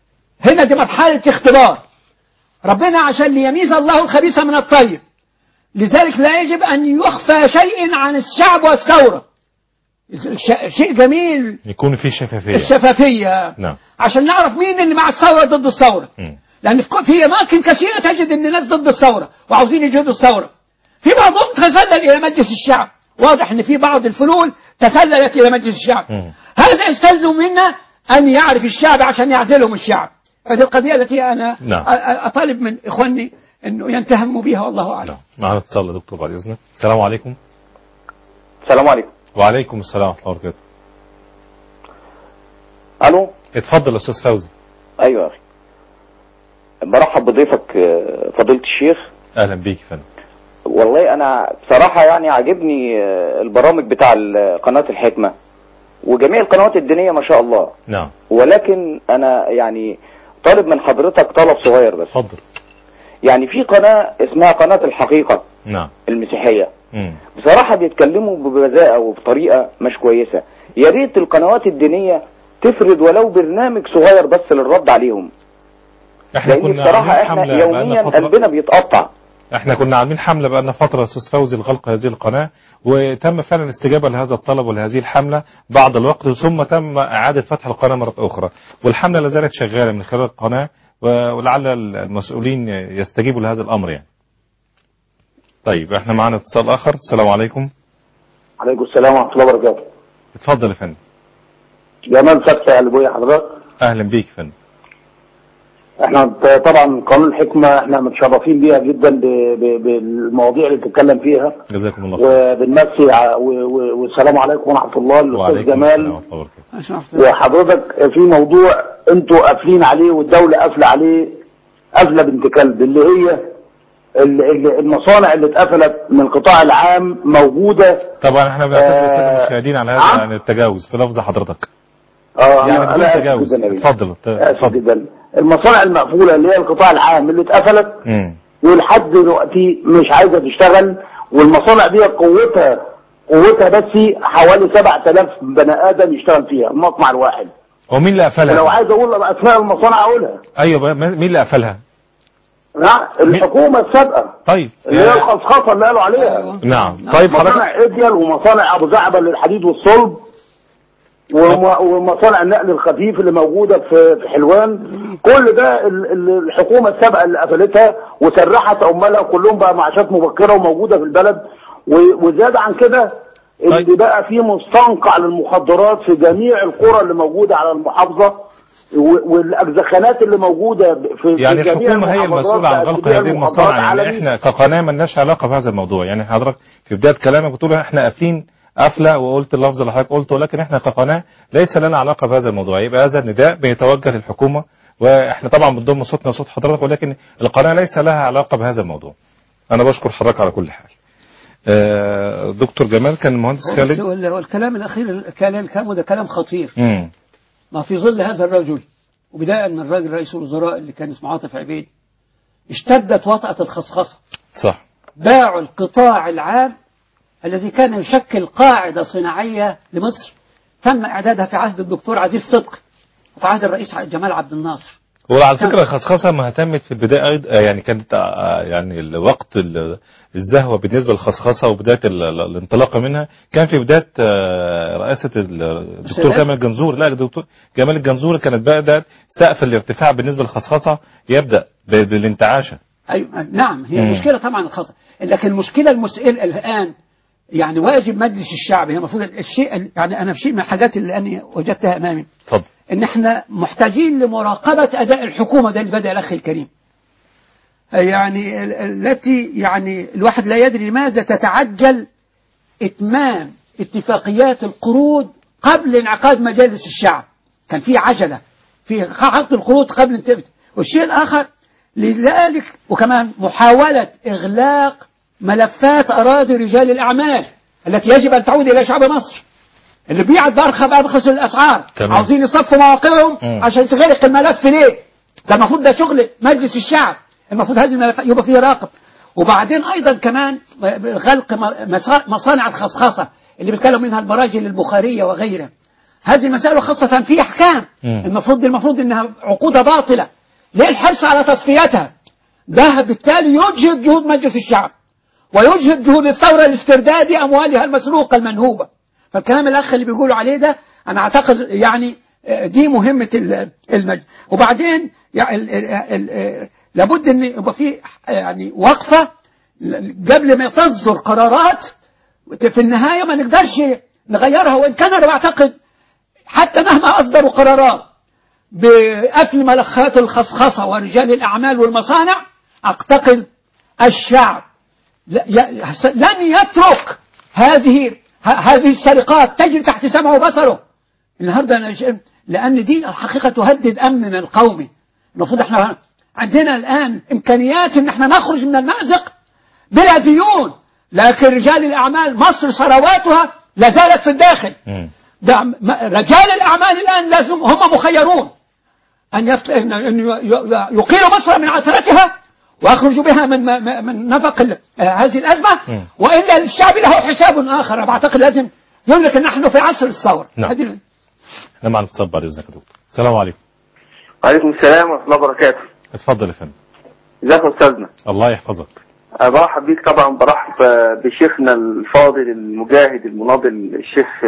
هنا دي مرحلة اختبار ربنا عشان ليميز الله الخبيث من الطيب لذلك لا يجب أن يخفى شيء عن الشعب والثورة ش- شيء جميل يكون في شفافية الشفافية نعم عشان نعرف مين اللي مع الثورة ضد الثورة مم. لأن في في أماكن كثيرة تجد أن الناس ضد الثورة وعاوزين يجهدوا الثورة في بعضهم تسلل إلى مجلس الشعب واضح أن في بعض الفلول تسللت إلى مجلس الشعب مم. هذا يستلزم منا أن يعرف الشعب عشان يعزلهم الشعب هذه القضية التي أنا نعم. أ- أ- أطالب من إخواني أنه ينتهموا بها والله أعلم نعم معنا اتصال يا دكتور بعد إذنك السلام عليكم السلام عليكم وعليكم السلام ورحمة الله وبركاته الو اتفضل يا أستاذ فوزي ايوه يا اخي برحب بضيفك آه، فضيلة الشيخ أهلا بيك يا فندم والله انا بصراحة يعني عاجبني آه، البرامج بتاع ال- قناة الحكمة وجميع القنوات الدينية ما شاء الله نعم ولكن انا يعني طالب من حضرتك طلب صغير بس اتفضل يعني في قناة اسمها قناة الحقيقة نعم المسيحية مم. بصراحة بيتكلموا ببذاءة وبطريقة مش كويسة يا ريت القنوات الدينية تفرد ولو برنامج صغير بس للرد عليهم احنا لان كنا بصراحة عاملين احنا حملة بقالنا يوميا فترة قلبنا بيتقطع احنا كنا عاملين حملة بقى لنا فترة استاذ فوزي لغلق هذه القناة وتم فعلا استجابة لهذا الطلب ولهذه الحملة بعد الوقت ثم تم اعادة فتح القناة مرة اخرى والحملة لا زالت شغالة من خلال القناة و- ولعل المسؤولين يستجيبوا لهذا الامر يعني طيب احنا معنا اتصال اخر السلام عليكم عليكم السلام ورحمه الله وبركاته اتفضل يا فندم جمال فتحي قلبوية حضرتك اهلا بيك يا فندم احنا طبعا قانون الحكمه احنا متشرفين بيها جدا ب- ب- بالمواضيع اللي بتتكلم فيها جزاكم الله خير وبنمسي ع- و- و- والسلام عليكم ورحمه الله للاستاذ وعليكم السلام جمال ورحمة الله وبركاته أشرفت. وحضرتك في موضوع انتوا قافلين عليه والدوله قافله عليه قافله بنت كلب اللي هي ال- ال- المصانع اللي اتقفلت من القطاع العام موجوده طبعا احنا بنعتذر آه، للساده المشاهدين على هذا عم. عن التجاوز في لفظ حضرتك اه يعني أنا- بدون أنا آسف تجاوز جداً يا بيه. اتفضل اسف اتفضل جدا المصانع المقفوله اللي هي القطاع العام اللي اتقفلت مم. ولحد دلوقتي مش عايزه تشتغل والمصانع دي قوتها قوتها بس حوالي 7000 بني ادم يشتغل فيها المصنع الواحد ومين اللي قفلها لو عايز اقول اسماء المصانع اقولها ايوه بقى، مين اللي قفلها نعم الحكومه السابقه طيب اللي هي يا- الخصخصه اللي قالوا عليها أيوة. نعم طيب حضرتك مصانع اديال ومصانع ابو زعبل للحديد والصلب وم- ومصانع النقل الخفيف اللي موجوده في في حلوان كل ده ال- ال- الحكومه السابقه اللي قفلتها وسرحت عمالها كلهم بقى معاشات مبكره وموجوده في البلد و- وزياده عن كده اللي طيب. بقى فيه مستنقع للمخدرات في جميع القرى اللي موجوده على المحافظه و- والاجزخانات اللي موجوده في في يعني جميع الحكومة هي المحافظات المسؤولة عن بقت غلق تبيع هذه المخدرات المصانع يعني عالمي. احنا كقناة ملناش علاقة بهذا الموضوع يعني حضرتك في بداية كلامك بتقول احنا قافلين قفلة وقلت اللفظ اللي حضرتك قلته ولكن احنا كقناة ليس لنا علاقة بهذا الموضوع يبقى هذا النداء بيتوجه للحكومة واحنا طبعا بنضم صوتنا وصوت حضرتك ولكن القناة ليس لها علاقة بهذا الموضوع انا بشكر حضرتك على كل حال آه، دكتور جمال كان المهندس بس خالد وال- والكلام الأخير الكلام الكلام ده كلام خطير مم. ما في ظل هذا الرجل وبداية من الراجل رئيس الوزراء اللي كان اسمه عاطف عبيد اشتدت وطأة الخصخصة صح باعوا القطاع العام الذي كان يشكل قاعدة صناعية لمصر تم إعدادها في عهد الدكتور عزيز صدقي وفي عهد الرئيس جمال عبد الناصر وعلى فكرة الخصخصة ما اهتمت في البداية أيضا آه، يعني كانت آه، يعني الوقت ال- الزهوة بالنسبة للخصخصة وبداية ال- ال- الانطلاقة منها كان في بداية آه، رئاسة ال- الدكتور السادات. جمال الجنزور لا الدكتور جمال الجنزور كانت بدأت سقف الارتفاع بالنسبة للخصخصة يبدأ ب- بالانتعاشة أيوة نعم هي مم. المشكلة طبعا الخاصة لكن المشكلة المسئل الآن يعني واجب مجلس الشعب هي المفروض الشيء يعني أنا في شيء من الحاجات اللي أنا وجدتها أمامي اتفضل ان احنا محتاجين لمراقبة اداء الحكومة ده اللي بدأ الاخ الكريم يعني ال- التي يعني الواحد لا يدري لماذا تتعجل اتمام اتفاقيات القروض قبل انعقاد مجالس الشعب كان في عجلة في عقد القروض قبل انت- والشيء الاخر لذلك وكمان محاولة اغلاق ملفات اراضي رجال الاعمال التي يجب ان تعود الى شعب مصر اللي بيعت بارخص بارخص الاسعار تمام. عاوزين يصفوا مواقعهم مم. عشان تغلق الملف ليه ده المفروض ده شغل مجلس الشعب المفروض هذه الملفات يبقى فيه راقب وبعدين ايضا كمان غلق م- مسا- مصانع الخصخصه اللي بيتكلم منها المراجل البخاريه وغيرها هذه مسائل خاصة في أحكام مم. المفروض المفروض أنها عقودها باطلة ليه الحرص على تصفيتها ده بالتالي يجهد جهود مجلس الشعب ويجهد جهود الثورة لاسترداد أموالها المسروقة المنهوبة فالكلام الأخ اللي بيقولوا عليه ده أنا أعتقد يعني آه، دي مهمة ال- المجلس وبعدين يعني ال- ال- ال- آه، لابد أن يبقى في يعني وقفة قبل ما تصدر قرارات في النهاية ما نقدرش نغيرها وإن كان أنا بعتقد حتى مهما أصدروا قرارات بقفل ملخات الخصخصة ورجال الأعمال والمصانع أعتقد الشعب لا- ي- لن يترك هذه ه- هذه السرقات تجري تحت سمعه وبصره النهارده أنا ش- لأن دي الحقيقة تهدد أمننا القومي المفروض احنا عندنا الآن إمكانيات إن احنا نخرج من المأزق بلا ديون لكن رجال الأعمال مصر ثرواتها لا زالت في الداخل مم. ده م- رجال الأعمال الآن لازم هم مخيرون أن يفت... أن أن ي- ي- يقيلوا مصر من عثرتها ويخرجوا بها من من- من نفق ال- آه، هذه الأزمة مم. وإلا الشعب له حساب آخر أنا بعتقد لازم يدرك أن نحن في عصر الثورة نعم. هذه احنا معنا اتصال بعد اذنك يا دكتور السلام عليكم وعليكم السلام ورحمة الله وبركاته اتفضل يا فندم ازيك يا استاذنا الله يحفظك برحب بيك طبعا برحب بشيخنا الفاضل المجاهد المناضل الشيخ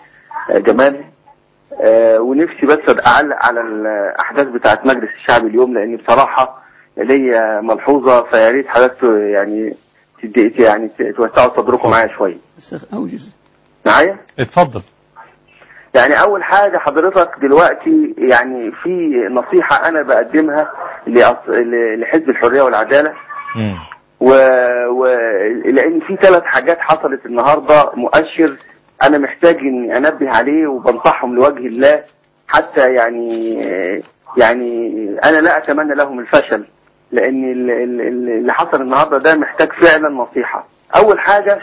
جمال آه، ونفسي بس اعلق على الاحداث بتاعت مجلس الشعب اليوم لان بصراحه ليا ملحوظه فيا ريت حضرتك يعني تدي يعني توسعوا صدركم معايا شويه بس أوجز معايا اتفضل يعني اول حاجه حضرتك دلوقتي يعني في نصيحه انا بقدمها لأص- ل- لحزب الحريه والعداله مم. و... و... لان في ثلاث حاجات حصلت النهارده مؤشر انا محتاج اني انبه عليه وبنصحهم لوجه الله حتى يعني يعني انا لا اتمنى لهم الفشل لان ال- ال- ال- اللي حصل النهارده ده محتاج فعلا نصيحه اول حاجه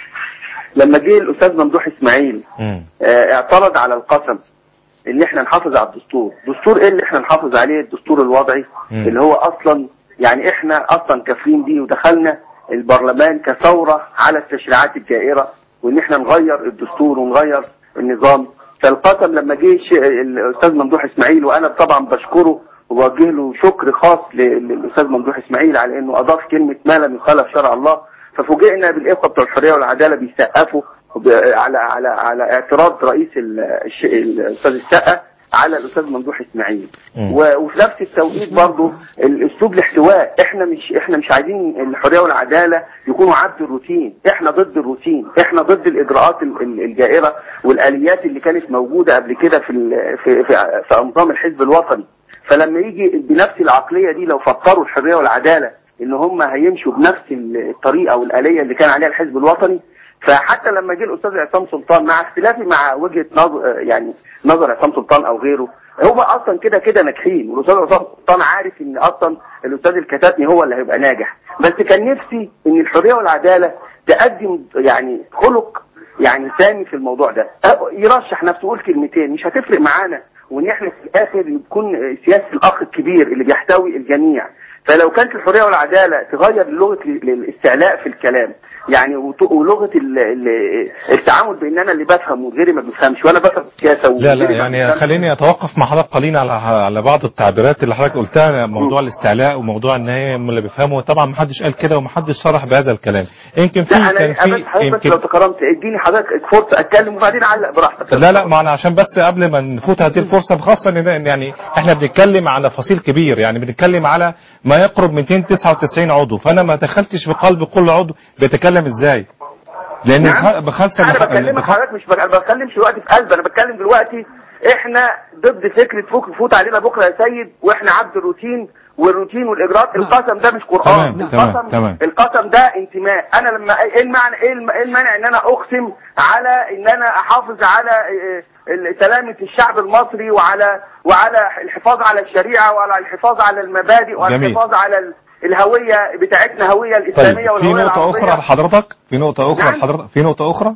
لما جه الاستاذ ممدوح اسماعيل مم. آه، اعترض على القسم ان احنا نحافظ على الدستور دستور ايه اللي احنا نحافظ عليه الدستور الوضعي مم. اللي هو اصلا يعني احنا اصلا كافرين بيه ودخلنا البرلمان كثورة على التشريعات الجائرة وان احنا نغير الدستور ونغير النظام فالقسم لما جه ش- الاستاذ ممدوح اسماعيل وانا طبعا بشكره وبوجه له شكر خاص ل- للاستاذ ممدوح اسماعيل على انه اضاف كلمه ما لم يخالف شرع الله ففوجئنا بالاخوه بتوع الحريه والعداله بيسقفوا وب- على على على اعتراض رئيس ال- الش- الاستاذ السقا على الاستاذ ممدوح اسماعيل مم. و- وفي نفس التوقيت برضه الاسلوب الاحتواء احنا مش احنا مش عايزين الحريه والعداله يكونوا عبد الروتين احنا ضد الروتين احنا ضد الاجراءات ال- ال- الجائره والاليات اللي كانت موجوده قبل كده في ال- في في, في انظام الحزب الوطني فلما يجي بنفس العقليه دي لو فكروا الحريه والعداله ان هم هيمشوا بنفس الطريقه والاليه اللي كان عليها الحزب الوطني فحتى لما جه الاستاذ عصام سلطان مع اختلافي مع وجهه نظر يعني نظر عصام سلطان او غيره هو اصلا كده كده ناجحين والاستاذ عصام سلطان عارف ان اصلا الاستاذ الكتاتني هو اللي هيبقى ناجح بس كان نفسي ان الحريه والعداله تقدم يعني خلق يعني سامي في الموضوع ده أه، يرشح نفسه يقول كلمتين مش هتفرق معانا وان احنا في الاخر يكون سياسه الاخ الكبير اللي بيحتوي الجميع فلو كانت الحريه والعداله تغير لغه ال- الاستعلاء في الكلام يعني وت- ولغه ال- ال- التعامل بان انا اللي بفهم وغيري ما بيفهمش وانا بفهم السياسه لا وغيري لا ما يعني بيفهمش. خليني اتوقف مع حضرتك قليلا على على بعض التعبيرات اللي حضرتك قلتها موضوع الاستعلاء وموضوع ان هي من اللي بيفهموا طبعا ما حدش قال كده وما حدش صرح بهذا الكلام يمكن في لا انا كان أنا بس في حضرتك بس لو يمكن تكرمت اديني حضرتك فرصه اتكلم وبعدين علق براحتك لا لا معنا عشان بس قبل ما نفوت هذه الفرصة خاصة ان ده- إن يعني احنا بنتكلم على فصيل كبير يعني بنتكلم على ما يقرب من 299 عضو فانا ما دخلتش في قلب كل عضو بيتكلم ازاي لان نعم. بخ- بخاصة انا بكلمك حضرتك مش بك- انا بتكلمش دلوقتي في قلب انا بتكلم دلوقتي احنا ضد فكره فوق فوت علينا بكره يا سيد واحنا عبد الروتين والروتين والاجراءات القسم ده مش قران تمام، القسم تمام، تمام. القسم ده انتماء انا لما ايه المعنى ايه الم- إيه المانع ان انا اقسم على ان انا احافظ على إيه، ال- سلامه الشعب المصري وعلى وعلى الحفاظ على الشريعه وعلى الحفاظ على المبادئ وعلى جميل. الحفاظ على ال- الهويه بتاعتنا هويه طيب الاسلاميه في والهويه نقطة العربيه اخرى لحضرتك في نقطة اخرى نعم. لحضرتك في نقطة اخرى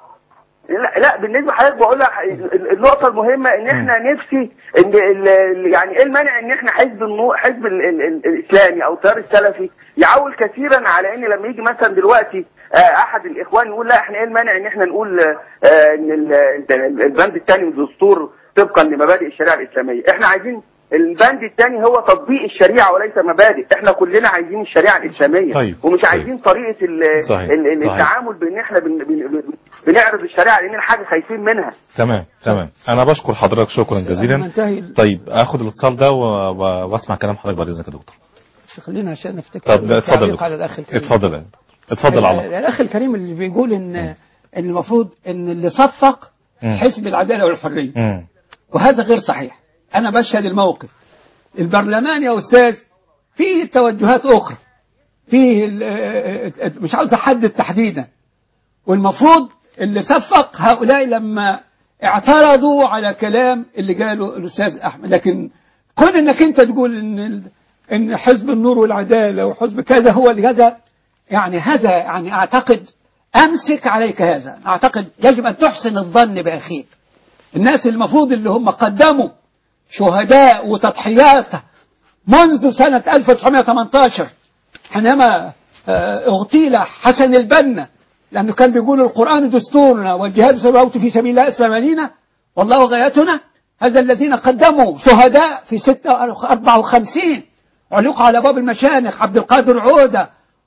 لا لا بالنسبه لحضرتك بقول لك ال- النقطه المهمه ان احنا نفسي ان ال- ال- يعني ايه المانع ان احنا حزب النو حزب ال ال ال الاسلامي او التيار السلفي يعول كثيرا على ان لما يجي مثلا دلوقتي آه، احد الاخوان يقول لا احنا ايه المانع ان احنا نقول آه، ان ال- ال- البند الثاني من الدستور طبقا لمبادئ الشريعه الاسلاميه احنا عايزين البند الثاني هو تطبيق الشريعه وليس مبادئ احنا كلنا عايزين الشريعه الاسلاميه طيب، ومش طيب. عايزين طريقه ال- صحيح، ال- ال- صحيح. التعامل بان احنا بن بن بن بنعرض الشريعه لاننا حاجه خايفين منها تمام تمام انا بشكر حضرتك شكرا لما جزيلا انتهي طيب اخد الاتصال ده و- و- واسمع كلام حضرتك بعد اذنك يا دكتور بس خلينا عشان نفتكر طب اتفضل تعليق دكتور. على الاخ الكريم اتفضل يا- اتفضل على ال- الاخ الكريم اللي بيقول ان ان المفروض ان اللي صفق مم. حزب العداله والحريه مم. وهذا غير صحيح انا بشهد الموقف البرلمان يا استاذ فيه توجهات اخرى فيه ال- آه، آه، مش عاوز احدد تحديدا والمفروض اللي صفق هؤلاء لما اعترضوا على كلام اللي قاله الاستاذ احمد لكن كون انك انت تقول ان ال- ان حزب النور والعداله وحزب كذا هو اللي كذا يعني هذا يعني اعتقد امسك عليك هذا اعتقد يجب ان تحسن الظن باخيك الناس المفروض اللي هم قدموا شهداء وتضحيات منذ سنة 1918 حينما آه، اغتيل حسن البنا لأنه كان بيقول القرآن دستورنا والجهاد سبعوت في سبيل الله إسلامنا والله غايتنا هذا الذين قدموا شهداء في 54 علقوا على باب المشانق عبد القادر عودة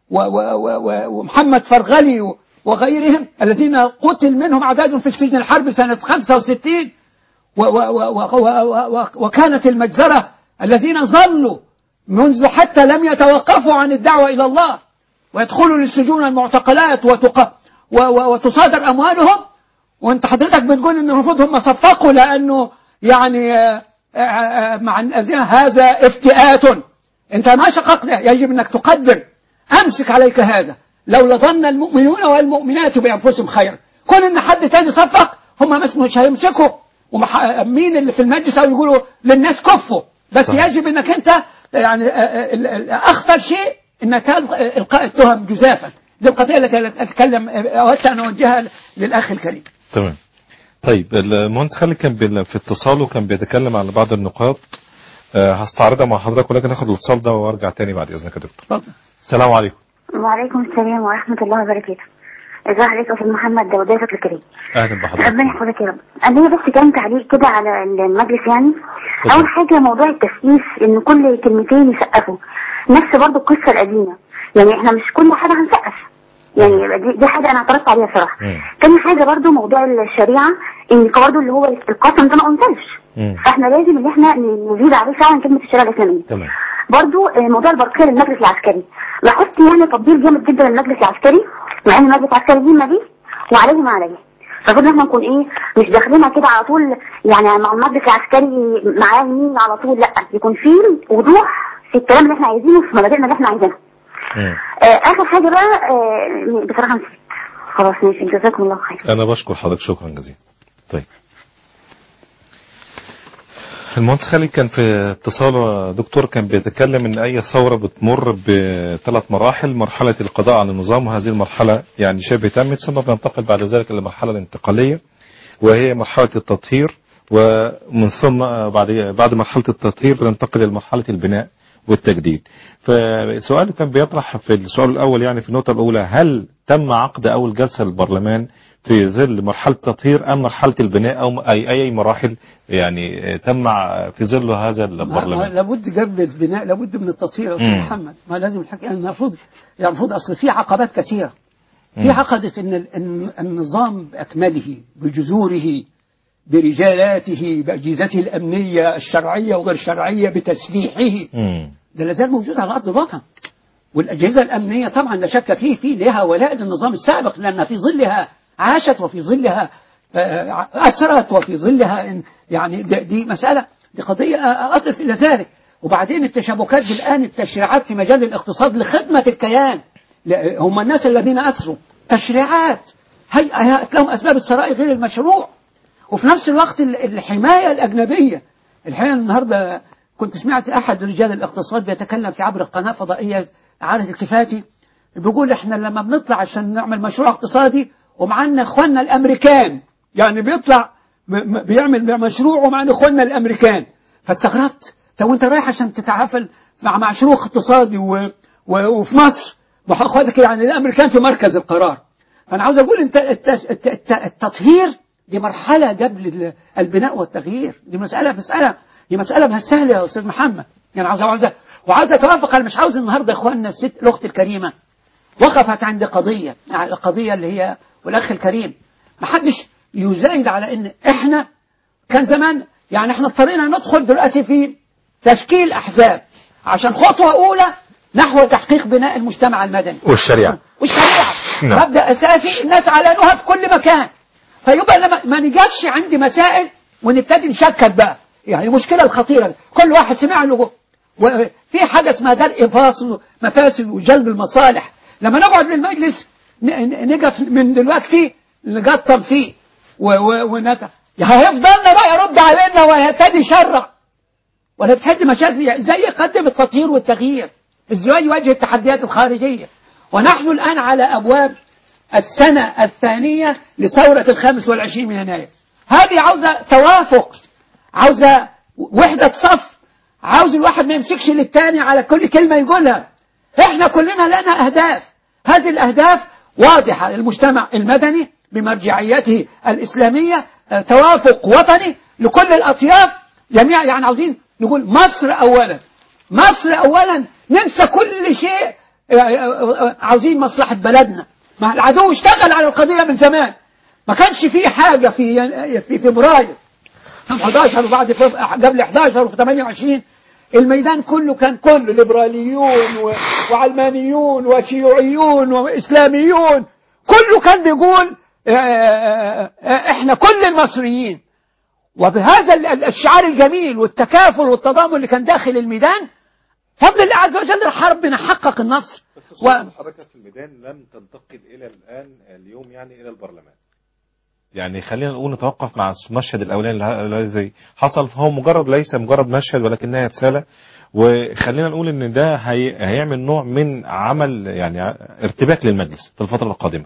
و- و- و- و- ومحمد فرغلي و- وغيرهم الذين قتل منهم عدد في السجن الحرب سنة 65 و- و- و- و- و- و- وكانت المجزرة الذين ظلوا منذ حتى لم يتوقفوا عن الدعوة إلى الله ويدخلوا للسجون المعتقلات وتق... و... و... وتصادر أموالهم وانت حضرتك بتقول ان المفروض هم صفقوا لأنه يعني آه، آه، آه، مع الذين هذا افتئات انت ما شققت يجب انك تقدر امسك عليك هذا لو ظن المؤمنون والمؤمنات بانفسهم خيرا كون ان حد تاني صفق هم مش مش هيمسكوا ومح- مين اللي في المجلس او يقولوا للناس كفوا بس صحيح. يجب انك انت يعني آه، آه، ال- ال- اخطر شيء انك تلقى- القاء التهم جزافا دي القضيه التي اتكلم اردت ان اوجهها للاخ الكريم تمام طيب المهندس خالد كان بال- في اتصاله كان بيتكلم على بعض النقاط آه، هستعرضها مع حضرتك ولكن هاخد الاتصال ده وارجع تاني بعد اذنك يا دكتور اتفضل السلام عليكم وعليكم السلام ورحمة الله وبركاته ازي حضرتك يا استاذ محمد ده وضيفك الكريم اهلا بحضرتك ربنا يحفظك يا رب انا ليا بس كام تعليق كده على المجلس يعني اتفضل. اول حاجة موضوع التسقيف ان كل كلمتين يسقفوا نفس برضو القصة القديمة يعني احنا مش كل حاجة هنسقف يعني دي, دي حاجة انا اعترضت عليها صراحة مم. تاني حاجة برضو موضوع الشريعة ان برضو اللي هو القسم ده ما قلتلش مم. فاحنا لازم ان احنا نزيد عليه فعلا كلمة الشريعة الاسلامية تمام برضو آه، موضوع البرقية للمجلس العسكري لاحظت يعني تطبيل جامد جدا للمجلس العسكري مع ان المجلس العسكري ليه ما ليه وعليه ما عليه المفروض ان احنا نكون ايه مش داخلينها كده على طول يعني مع المجلس العسكري معاه يمين على طول لا يكون في وضوح في الكلام اللي احنا عايزينه في مبادئنا اللي احنا عايزينها مم. آه اخر حاجه بقى آه بصراحه نسيت خلاص ماشي جزاكم الله خير انا بشكر حضرتك شكرا جزيلا طيب المهندس خالد كان في اتصاله دكتور كان بيتكلم ان اي ثوره بتمر بثلاث مراحل مرحله القضاء على النظام وهذه المرحله يعني شبه تمت ثم بننتقل بعد ذلك للمرحله الانتقاليه وهي مرحله التطهير ومن ثم بعد بعد مرحله التطهير بننتقل لمرحله البناء والتجديد فسؤال كان بيطرح في السؤال الاول يعني في النقطه الاولى هل تم عقد اول جلسه للبرلمان في ظل مرحله التطهير ام مرحله البناء او اي اي مراحل يعني تم في ظل هذا ما- ما- البرلمان لابد قبل البناء لابد من التطهير يا استاذ مم. محمد ما لازم الحكي يعني المفروض يعني المفروض اصل في عقبات كثيره في مم. عقدة ان ال- إن النظام باكمله بجذوره برجالاته باجهزته الامنيه الشرعيه وغير الشرعيه بتسليحه مم. ده لا زال موجود على ارض الوطن والاجهزه الامنيه طبعا لا شك فيه في لها ولاء للنظام السابق لان في ظلها عاشت وفي ظلها آه، اثرت وفي ظلها إن- يعني دي, دي مساله دي قضيه آه، اضف الى ذلك وبعدين التشابكات الان التشريعات في مجال الاقتصاد لخدمه الكيان لا- هم الناس الذين اسروا تشريعات هيئت لهم اسباب الثراء غير المشروع وفي نفس الوقت ال- الحماية الأجنبية الحقيقة النهاردة كنت سمعت أحد رجال الاقتصاد بيتكلم في عبر قناة فضائية عارف التفاتي بيقول احنا لما بنطلع عشان نعمل مشروع اقتصادي ومعنا اخواننا الامريكان يعني بيطلع م- م- بيعمل مشروع ومعنا اخواننا الامريكان فاستغربت طب وانت رايح عشان تتعافل مع مشروع اقتصادي و... و... وفي مصر ما هو اخواتك يعني الامريكان في مركز القرار فانا عاوز اقول انت الت- الت- الت- التطهير دي مرحله قبل ال- البناء والتغيير دي مساله مساله دي مساله ما سهله يا استاذ محمد يعني عاوز عاوز وعاوز اتوافق انا مش عاوز النهارده يا اخواننا الست الاخت الكريمه وقفت عند قضيه يعني القضيه اللي هي والاخ الكريم ما حدش يزايد على ان احنا كان زمان يعني احنا اضطرينا ندخل دلوقتي في تشكيل احزاب عشان خطوه اولى نحو تحقيق بناء المجتمع المدني والشريعه والشريعه نعم. مبدا اساسي الناس علنوها في كل مكان فيبقى لما ما نجيبش عندي مسائل ونبتدي نشكك بقى يعني المشكله الخطيره كل واحد سمع له وفي حاجه اسمها درء فاصل مفاسد وجلب المصالح لما نقعد للمجلس ن- ن- نقف من دلوقتي نقطم فيه و- و- ونت... هيفضلنا بقى يرد علينا ويبتدي يشرع ولا بتحل مشاكل يعني ازاي يقدم التطهير والتغيير ازاي يواجه التحديات الخارجية ونحن الآن على أبواب السنة الثانية لثورة الخامس والعشرين من يناير هذه عاوزة توافق عاوزة وحدة صف عاوز الواحد ما يمسكش للتاني على كل كلمة يقولها احنا كلنا لنا أهداف هذه الأهداف واضحة للمجتمع المدني بمرجعيته الإسلامية آه، توافق وطني لكل الأطياف جميع يعني عاوزين نقول مصر أولا مصر أولا ننسى كل شيء آه، آه، آه، عاوزين مصلحة بلدنا ما العدو اشتغل على القضية من زمان ما كانش في حاجة في ين- في فبراير كان 11 وبعد فب- قبل 11 وفي 28 الميدان كله كان كله ليبراليون و- وعلمانيون وشيوعيون واسلاميون كله كان بيقول آه، آه، آه، احنا كل المصريين وبهذا ال- ال- الشعار الجميل والتكافل والتضامن اللي كان داخل الميدان فضل الله عز وجل الحرب بنا حقق النصر و... الحركة في الميدان لم تنتقل إلى الآن اليوم يعني إلى البرلمان يعني خلينا نقول نتوقف مع المشهد الأولاني الذي حصل فهو مجرد ليس مجرد مشهد ولكنها رسالة وخلينا نقول ان ده هي هيعمل نوع من عمل يعني ارتباك للمجلس في الفترة القادمة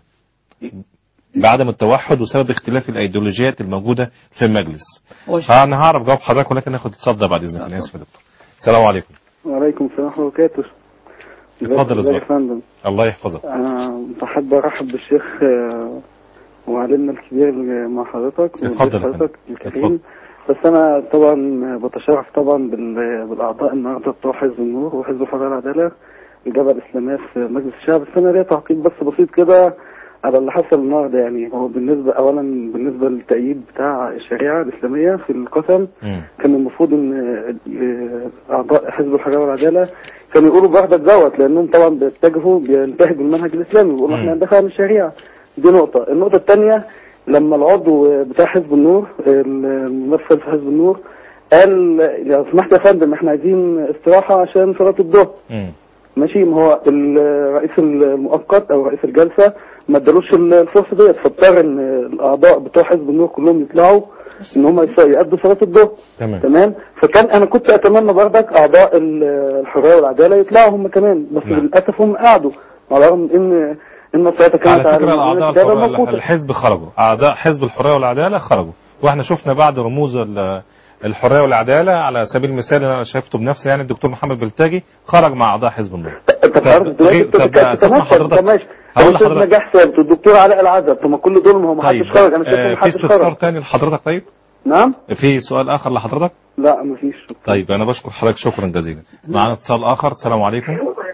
بعدم التوحد وسبب اختلاف الايديولوجيات الموجودة في المجلس وش- فانا هعرف جواب حضرتك ولكن ناخد الصدى بعد اذنك انا اسف يا دكتور السلام عليكم وعليكم السلام ورحمة الله وبركاته اتفضل يا ازيك يا زهر. فندم الله يحفظك أنا بحب أرحب بالشيخ آه، وعلمنا الكبير مع حضرتك اتفضل يا حضرتك فندم. الكريم بس أنا طبعا بتشرف طبعا بال- بالأعضاء النهارده بتوع حزب النور وحزب الحرية والعدالة الإجابة الإسلامية في مجلس الشعب بس أنا ليا تعقيب بس بسيط كده على اللي حصل النهارده يعني هو بالنسبة أولا بالنسبة للتأييد بتاع الشريعة الإسلامية في القسم مم. كان المفروض ان آه، اعضاء حزب الحريه والعداله كانوا يقولوا بردك دوت لانهم طبعا بيتجهوا بينتهجوا المنهج الاسلامي بيقولوا احنا مم. هندافع عن الشريعه دي نقطه النقطه الثانيه لما العضو بتاع حزب النور الممثل في حزب النور قال لو سمحت يا فندم احنا عايزين استراحه عشان صلاه الظهر مم. ماشي ما هو الرئيس المؤقت او رئيس الجلسه ما ادالوش الفرصه ديت فاضطر ان الاعضاء بتوع حزب النور كلهم يطلعوا ان هم يص- يأدوا صلاه الظهر تمام تمام فكان انا كنت اتمنى بردك اعضاء ال- الحريه والعداله يطلعوا هم كمان بس نعم. للاسف هم قعدوا على الرغم ان ان الصلاه كانت على فكرة المؤمنين الأعضاء كتابا الحر- موقوتا. الحزب خرجوا أعضاء حزب الحرية والعدالة خرجوا وإحنا شفنا بعد رموز ال- الحرية والعدالة على سبيل المثال أنا شفته بنفسي يعني الدكتور محمد بلتاجي خرج مع أعضاء حزب النور طب طب- عارف دلوقتي طب- انت طب أستسمع تتمثل حضرتك. طب ماشي هقول الاستاذ لحضرتك. نجاح ثابت والدكتور علاء العزب طب ما كل دول ما هو ما طيب حدش خرج انا شايف آه، ان في محدش استفسار خرج تاني لحضرتك طيب نعم في سؤال آخر لحضرتك لا مفيش طيب أنا بشكر حضرتك شكرا جزيلا معنا اتصال آخر السلام عليكم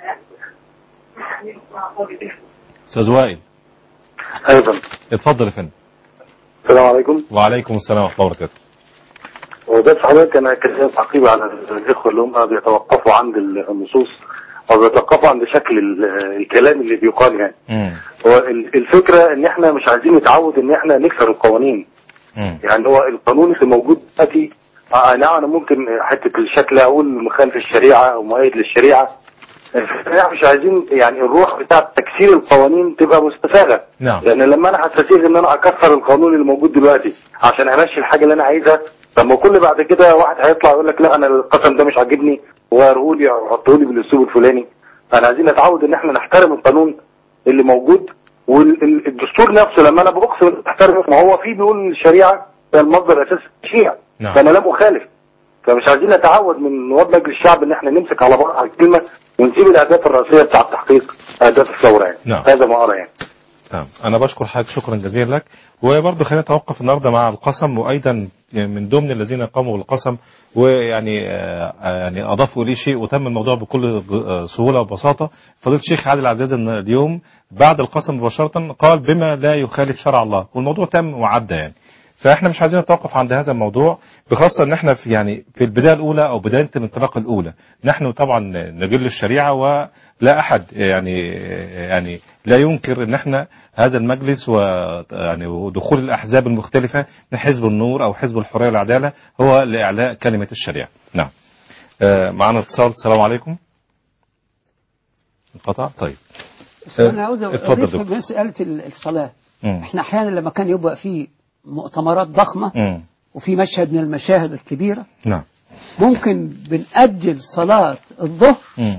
أستاذ وائل ايضا اتفضل يا فندم السلام عليكم وعليكم السلام ورحمة الله وبركاته وبس حضرتك انا كان تعقيبي على الاخوه اللي هم بيتوقفوا عند النصوص او بيتوقفوا عند شكل ال- الكلام اللي بيقال يعني مم. هو ال- الفكره ان احنا مش عايزين نتعود ان احنا نكسر القوانين مم. يعني هو القانون اللي موجود دلوقتي آه نعم انا ممكن حته الشكل اقول مخالف الشريعه او مؤيد للشريعه احنا مش عايزين يعني الروح بتاعه تكسير القوانين تبقى مستساغه نعم لان لما انا هستسيغ ان انا اكسر القانون اللي موجود دلوقتي عشان امشي الحاجه اللي انا عايزها طب ما كل بعد كده واحد هيطلع يقول لك لا انا القسم ده مش عاجبني وغيره لي او حطه لي بالاسلوب الفلاني انا عايزين نتعود ان احنا نحترم القانون اللي موجود والدستور نفسه لما انا باقسم احترمه ما هو فيه بيقول الشريعه هي المصدر الاساسي للتشريع نعم. فانا لم اخالف فمش عايزين نتعود من نواب مجلس الشعب ان احنا نمسك على بعض على الكلمه ونسيب الاهداف الرئيسيه بتاع تحقيق اهداف الثوره يعني نعم. هذا ما ارى يعني نعم أنا بشكر حضرتك شكرا جزيلا لك وبرضه خلينا نتوقف النهارده مع القسم وأيضا من ضمن الذين قاموا بالقسم ويعني آه، آه، يعني أضافوا إليه شيء وتم الموضوع بكل آه، سهولة وبساطة فضيلة الشيخ عادل عزاز إن اليوم بعد القسم مباشرة قال بما لا يخالف شرع الله والموضوع تم وعدى يعني فاحنا مش عايزين نتوقف عند هذا الموضوع بخاصة ان احنا في يعني في البداية الاولى او بداية الانطلاقة الاولى نحن طبعا نجل الشريعة ولا احد يعني يعني لا ينكر ان احنا هذا المجلس ويعني ودخول الاحزاب المختلفة من حزب النور او حزب الحرية والعدالة هو لاعلاء كلمة الشريعة نعم آه، معنا اتصال السلام عليكم انقطع طيب بس انا عاوز اتفضل اضيف دكتور. في مساله ال- الصلاه مم. احنا احيانا لما كان يبقى في مؤتمرات ضخمه مم. وفي مشهد من المشاهد الكبيره نعم ممكن بنأجل صلاة الظهر مم.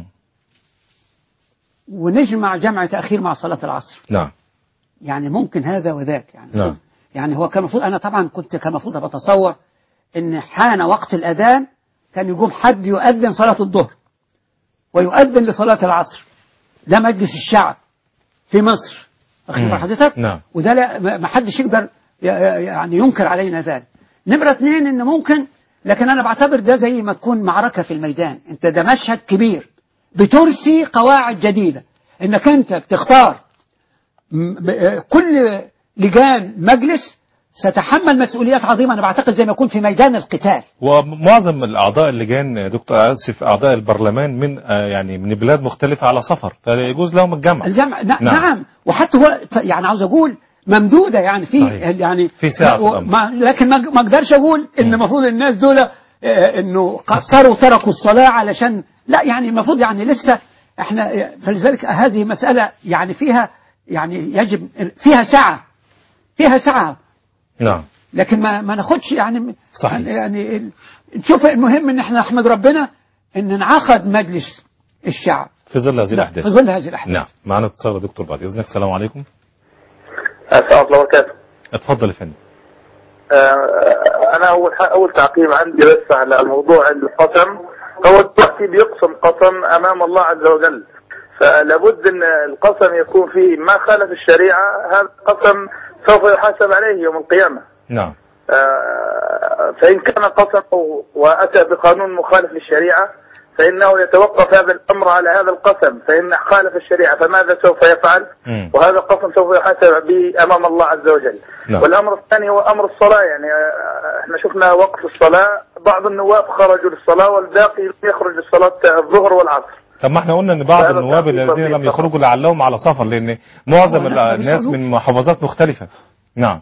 ونجمع جمع تأخير مع صلاة العصر نعم يعني ممكن هذا وذاك يعني نعم. يعني هو كان المفروض أنا طبعا كنت كان المفروض بتصور إن حان وقت الأذان كان يقوم حد يؤذن صلاة الظهر ويؤذن لصلاة العصر ده مجلس الشعب في مصر واخد مم. بال حضرتك نعم. وده لا ما ما حدش يقدر ي- يعني ينكر علينا ذلك نمرة اثنين ان ممكن لكن انا بعتبر ده زي ما تكون معركة في الميدان انت ده مشهد كبير بترسي قواعد جديدة انك انت بتختار م- ب- آه، كل لجان مجلس ستحمل مسؤوليات عظيمه انا بعتقد زي ما يكون في ميدان القتال ومعظم الاعضاء اللجان يا دكتور اسف اعضاء البرلمان من آه، يعني من بلاد مختلفه على سفر فيجوز لهم الجمع الجمع ن- نعم. نعم. نعم وحتى هو ت- يعني عاوز اقول ممدوده يعني في صحيح. يعني في سعة في و- الأمر. ما لكن ما ما اقدرش اقول ان مم. المفروض الناس دول آه، انه قصروا تركوا الصلاه علشان لا يعني المفروض يعني لسه احنا آه، فلذلك هذه مساله يعني فيها يعني يجب فيها سعه فيها سعه نعم لكن ما ما ناخدش يعني صحيح. يعني ال- نشوف المهم ان احنا نحمد ربنا ان انعقد مجلس الشعب في ظل هذه لا، الاحداث في ظل هذه الاحداث نعم معنا اتصال يا دكتور بعد اذنك السلام عليكم السلام الله وبركاته اتفضل يا فندم آه، انا اول ح- اول تعقيب عندي بس على موضوع القسم هو دلوقتي بيقسم قسم امام الله عز وجل فلابد ان القسم يكون فيه ما خالف الشريعه هذا القسم سوف يحاسب عليه يوم القيامه نعم آه، فإن كان قسمه وأتى بقانون مخالف للشريعة فإنه يتوقف هذا الأمر على هذا القسم فإن خالف الشريعة فماذا سوف يفعل مم. وهذا القسم سوف يحاسب به أمام الله عز وجل نعم. والأمر الثاني هو أمر الصلاة يعني آه، احنا شفنا وقف الصلاة بعض النواب خرجوا للصلاة والباقي لم يخرج لصلاة الظهر والعصر طب ما احنا قلنا ان بعض هذا النواب تعقيب الذين بسيط لم فقط. يخرجوا لعلهم على سفر لان معظم هو الناس ما الناس بيخرجوش. من محافظات مختلفه نعم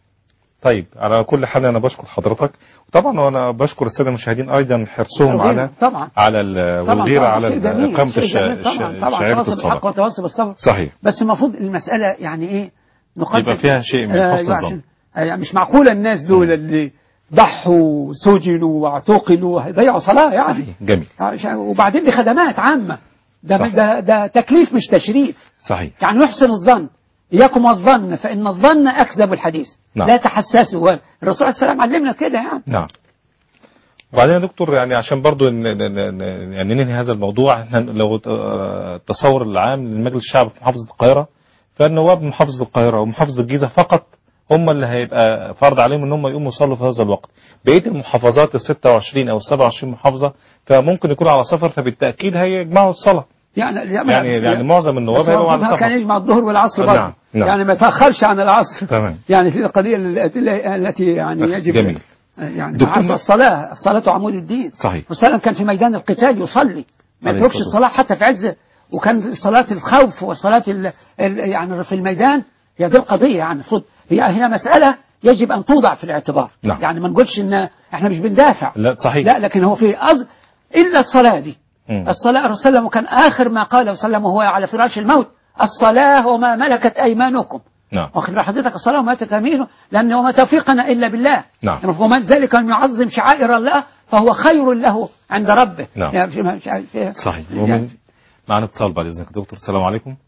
طيب على كل حال انا بشكر حضرتك وطبعا وانا بشكر الساده المشاهدين ايضا حرصهم على طبعا على ال- طبعا والغيره طبعا على شيء جميل، اقامه شيء الش- جميل طبعا الش- طبعا شعيره تواصل بالحق الصلاه وتواصل بالصبر صحيح بس المفروض المسألة يعني ايه نقدم يبقى فيها شيء من آه، حسن عشان- الظن. آه، يعني مش معقولة الناس دول اللي ضحوا سجنوا واعتقلوا ضيعوا صلاة يعني صحيح جميل عشان- وبعدين دي خدمات عامة ده صحيح. ده ده تكليف مش تشريف صحيح يعني نحسن الظن إياكم الظن فإن الظن أكذب الحديث نعم. لا تحسسوا الرسول عليه السلام علمنا كده يعني نعم وبعدين يا دكتور يعني عشان برضو ن- ن- ن- يعني ننهي هذا الموضوع احنا لو آه، التصور العام للمجلس الشعبي في محافظة القاهرة فالنواب من محافظة القاهرة ومحافظة الجيزة فقط هم اللي هيبقى فرض عليهم ان هم يقوموا يصلوا في هذا الوقت بقيه المحافظات ال 26 او ال 27 محافظه فممكن يكونوا على سفر فبالتاكيد هيجمعوا الصلاه يعني يعني يعني معظم النواب بس هيبقوا على المفروض كان سفر يجمع الظهر والعصر نعم، برضه نعم. يعني ما يتأخرش عن العصر تمام يعني في القضية التي التي يعني يجب جميل. يعني دكتور عارف ما- الصلاة الصلاة عمود الدين صحيح والسلام كان في ميدان القتال يصلي ما عليه يتركش الصلاة الصلاة حتى في عز وكان صلاة الخوف وصلاة ال ال يعني في الميدان هي دي القضية يعني المفروض هي هي مسألة يجب أن توضع في الاعتبار نعم. يعني ما نقولش إن احنا مش بندافع لا صحيح لا لكن هو في أز... إلا الصلاة دي مم. الصلاة الرسول صلى الله عليه وسلم كان آخر ما قاله صلى الله عليه وسلم وهو على فراش الموت الصلاة وما ملكت أيمانكم نعم واخد بال حضرتك الصلاة وما تكامله لأن وما توفيقنا إلا بالله نعم. يعني ومن ذلك من يعظم شعائر الله فهو خير له عند ربه نعم. يعني في- مش عارف إيه. صحيح يعني ومن معنا اتصال بعد اذنك يا دكتور السلام عليكم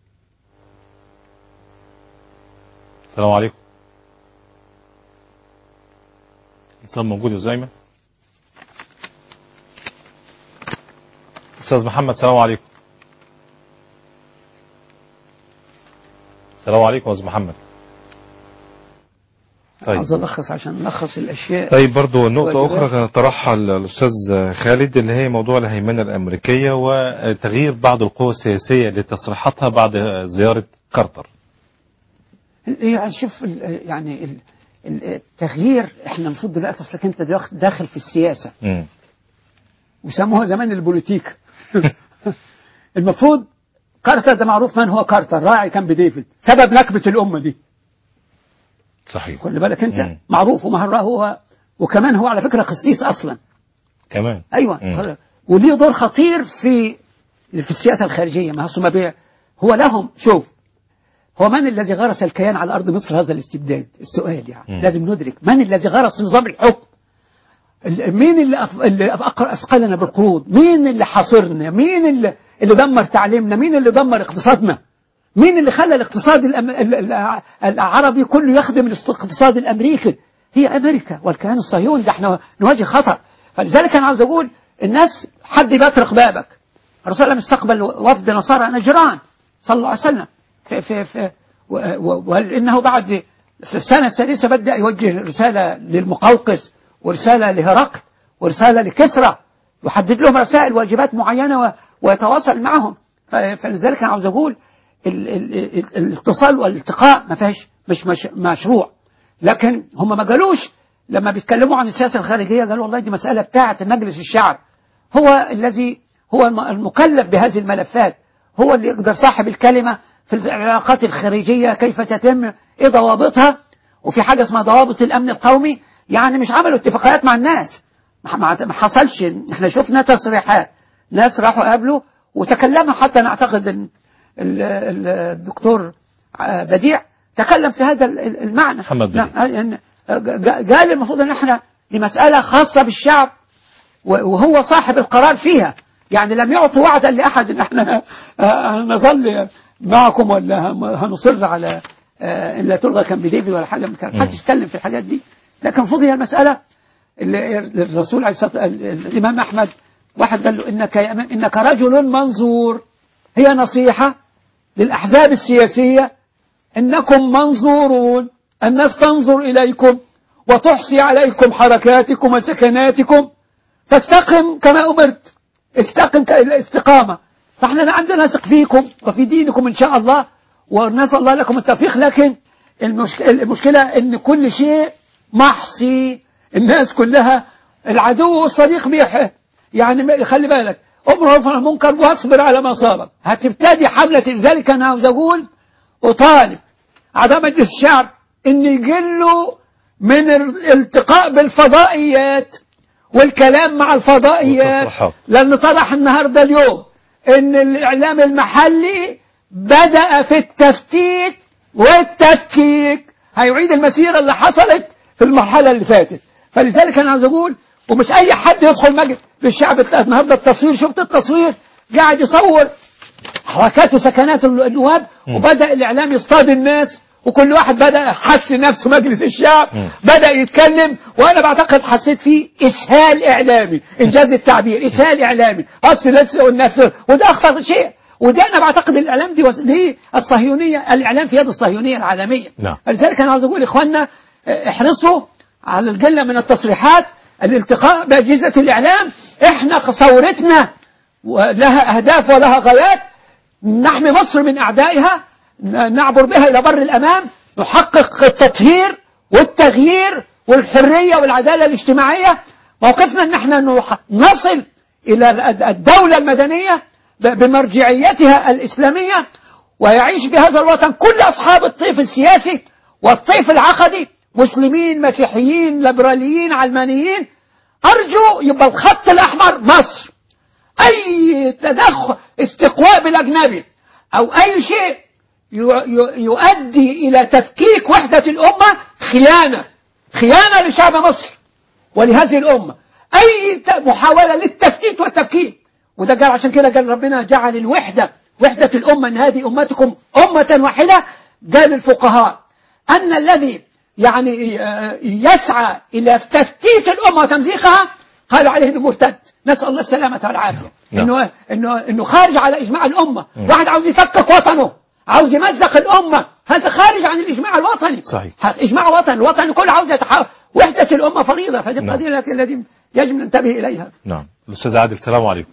السلام عليكم اتصال موجود يا زايمة استاذ محمد السلام عليكم السلام عليكم يا استاذ محمد طيب عاوز ألخص عشان نلخص الأشياء طيب برضو نقطة واجبات. أخرى كانت طرحها الأستاذ خالد اللي هي موضوع الهيمنة الأمريكية وتغيير بعض القوى السياسية لتصريحاتها بعد زيارة كارتر يعني شوف ال- يعني ال- ال- التغيير احنا المفروض دلوقتي اصلك انت دلوقتي داخل في السياسه مم. وسموها زمان البوليتيك المفروض كارتر ده معروف من هو كارتر راعي كان بديفيد سبب نكبه الامه دي صحيح خلي بالك انت مم. معروف ومهرة هو وكمان هو على فكره قسيس اصلا كمان ايوه مم. وليه دور خطير في في السياسه الخارجيه ما هو ما بي- هو لهم شوف هو من الذي غرس الكيان على ارض مصر هذا الاستبداد السؤال يعني مم. لازم ندرك من الذي غرس نظام الحكم ال- مين اللي أف- اللي أق- اثقلنا بالقروض مين اللي حاصرنا مين اللي اللي دمر تعليمنا مين اللي دمر اقتصادنا مين اللي خلى الاقتصاد الأم... ال- ال- العربي كله يخدم الاقتصاد الامريكي هي امريكا والكيان الصهيوني ده احنا نواجه خطر فلذلك انا عاوز اقول الناس حد بيطرق بابك الرسول لم استقبل وفد نصارى نجران صلى الله عليه وسلم في في في و- و- وانه بعد في السنه السادسه بدا يوجه رساله للمقوقس ورساله لهرقل ورساله لكسرى يحدد لهم رسائل واجبات معينه و- ويتواصل معهم ف- فلذلك انا عاوز اقول ال- ال- ال- الاتصال والالتقاء ما فيهاش مش مش مشروع لكن هم ما قالوش لما بيتكلموا عن السياسه الخارجيه قالوا والله دي مساله بتاعه مجلس الشعب هو الذي هو الم- المكلف بهذه الملفات هو اللي يقدر صاحب الكلمه في العلاقات الخارجيه كيف تتم ايه ضوابطها وفي حاجه اسمها ضوابط الامن القومي يعني مش عملوا اتفاقيات مع الناس ما ما- ما حصلش احنا شفنا تصريحات ناس راحوا قابلوا وتكلموا حتى نعتقد ان ال- ال- الدكتور آه، بديع تكلم في هذا ال- ال- المعنى محمد بديع. لا، إن- ج- قال المفروض ان احنا دي مسألة خاصة بالشعب و- وهو صاحب القرار فيها يعني لم يعطوا وعدا لأحد ان احنا آه، نظل معكم ولا هم- هنصر على آه، ان لا تلغى كان بديفيد ولا حاجة من كده محدش يتكلم في الحاجات دي لكن المفروض هي المسألة اللي الرسول عليه الصلاة ال- ال- الإمام أحمد واحد قال له إنك يا إمام إنك رجل منظور هي نصيحة للأحزاب السياسية إنكم منظورون الناس تنظر إليكم وتحصي عليكم حركاتكم وسكناتكم فاستقم كما أمرت استقم كالاستقامة فاحنا عندنا نثق فيكم وفي دينكم إن شاء الله ونسأل الله لكم التوفيق لكن المشك... المشكلة إن كل شيء محصي الناس كلها العدو والصديق بيح يعني ما- خلي بالك امر عن المنكر واصبر على ما صابك هتبتدي حملة لذلك أنا عاوز أقول أطالب أعضاء مجلس الشعب إن يقلوا من الالتقاء بالفضائيات والكلام مع الفضائيات والتصريحات. لأن طلع النهاردة اليوم إن الإعلام المحلي بدأ في التفتيت والتفكيك هيعيد المسيرة اللي حصلت في المرحلة اللي فاتت فلذلك أنا عاوز أقول ومش أي حد يدخل مجلس للشعب النهاردة التصوير شفت التصوير قاعد يصور حركات وسكنات النواب وبدأ الإعلام يصطاد الناس وكل واحد بدأ حس نفسه مجلس الشعب مم. بدأ يتكلم وأنا بعتقد حسيت فيه إسهال إعلامي إنجاز التعبير إسهال إعلامي أصل الناس والناس وده أخطر شيء وده أنا بعتقد الإعلام دي, وس- دي الصهيونية الإعلام في يد الصهيونية العالمية نعم. فلذلك أنا عاوز أقول إخواننا اه، احرصوا على القلة من التصريحات الالتقاء بأجهزة الإعلام إحنا ثورتنا ولها أهداف ولها غايات نحمي مصر من أعدائها ن- نعبر بها إلى بر الأمام نحقق التطهير والتغيير والحرية والعدالة الاجتماعية موقفنا أن احنا نح- نصل إلى ال- الدولة المدنية ب- بمرجعيتها الإسلامية ويعيش بهذا الوطن كل أصحاب الطيف السياسي والطيف العقدي مسلمين مسيحيين ليبراليين علمانيين أرجو يبقى الخط الأحمر مصر أي تدخل استقواء بالأجنبي أو أي شيء يو- يو- يؤدي إلى تفكيك وحدة الأمة خيانة خيانة لشعب مصر ولهذه الأمة أي ت- محاولة للتفتيت والتفكيك وده قال عشان كده قال ربنا جعل الوحدة وحدة الأمة أن هذه أمتكم أمة واحدة قال الفقهاء أن الذي يعني آه، يسعى إلى تفتيت الأمة وتمزيقها قالوا عليه انه مرتد نسال الله السلامه والعافيه نعم. انه انه انه خارج على اجماع الامه واحد عاوز يفكك وطنه عاوز يمزق الامه هذا خارج عن الاجماع الوطني صحيح. ه- اجماع وطني الوطن كله عاوز يتحول وحده الامه فريضه فدي نعم. القضيه التي التي يجب ان ننتبه اليها نعم الأستاذ عادل السلام عليكم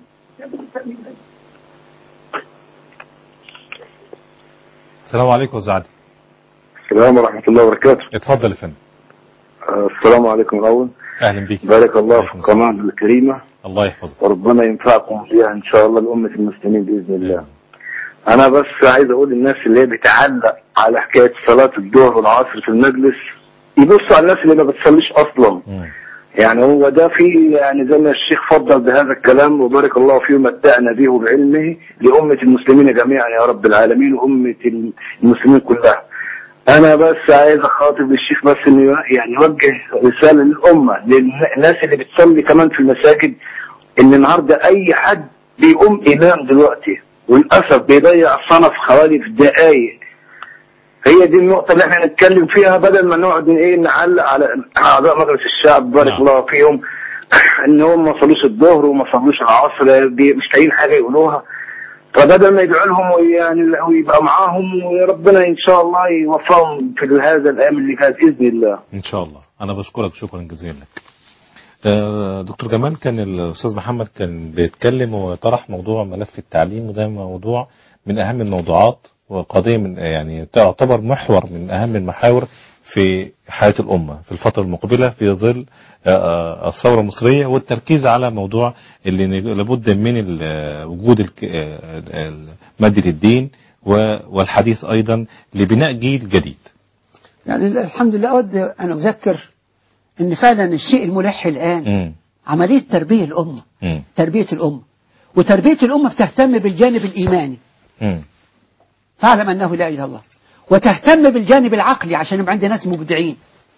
السلام عليكم يا أستاذ عادل السلام ورحمة الله وبركاته اتفضل يا فندم آه، السلام عليكم الأول أهلا بيك بارك الله في عليكم السلام. القناة الكريمة الله يحفظك وربنا ينفعكم فيها إن شاء الله لأمة المسلمين بإذن الله أنا بس عايز أقول للناس اللي هي بتعلق على حكاية صلاة الظهر والعصر في المجلس يبصوا على الناس اللي ما بتصليش أصلا مم. يعني هو ده في يعني زي ما الشيخ فضل بهذا الكلام وبارك الله فيه متعنا به وبعلمه لأمة المسلمين جميعا يا رب العالمين وأمة المسلمين كلها أنا بس عايز أخاطب الشيخ بس إنه يعني يوجه رسالة للأمة للناس اللي بتصلي كمان في المساجد إن النهاردة أي حد بيقوم إمام دلوقتي وللأسف بيضيع الصنف حوالي في دقايق هي دي النقطة اللي احنا نتكلم فيها بدل ما نقعد ايه نعلق على أعضاء مجلس الشعب بارك نعم. الله فيهم ان هم ما صلوش الظهر وما صلوش العصر بي- مش لاقيين حاجة يقولوها فبدل ما يدعوا لهم ويعني ويبقى معاهم وربنا ان شاء الله يوفقهم في هذا الايام اللي جايه باذن الله إن شاء الله أنا بشكرك شكرا جزيلا لك آه، دكتور جمال كان الأستاذ محمد كان بيتكلم وطرح موضوع ملف التعليم وده موضوع من أهم الموضوعات وقضية من يعني تعتبر محور من أهم المحاور في حياة الأمة في الفترة المقبلة في ظل آه، آه، الثورة المصرية والتركيز على موضوع اللي لابد من ال- وجود الك- آه، ال- مادة الدين و- والحديث أيضا لبناء جيل جديد يعني الحمد لله أود أن أذكر أن فعلا الشيء الملح الآن مم. عملية تربية الأمة مم. تربية الأمة وتربية الأمة بتهتم بالجانب الإيماني مم. فاعلم أنه لا إله إلا الله وتهتم بالجانب العقلي عشان يبقى عندنا ناس مبدعين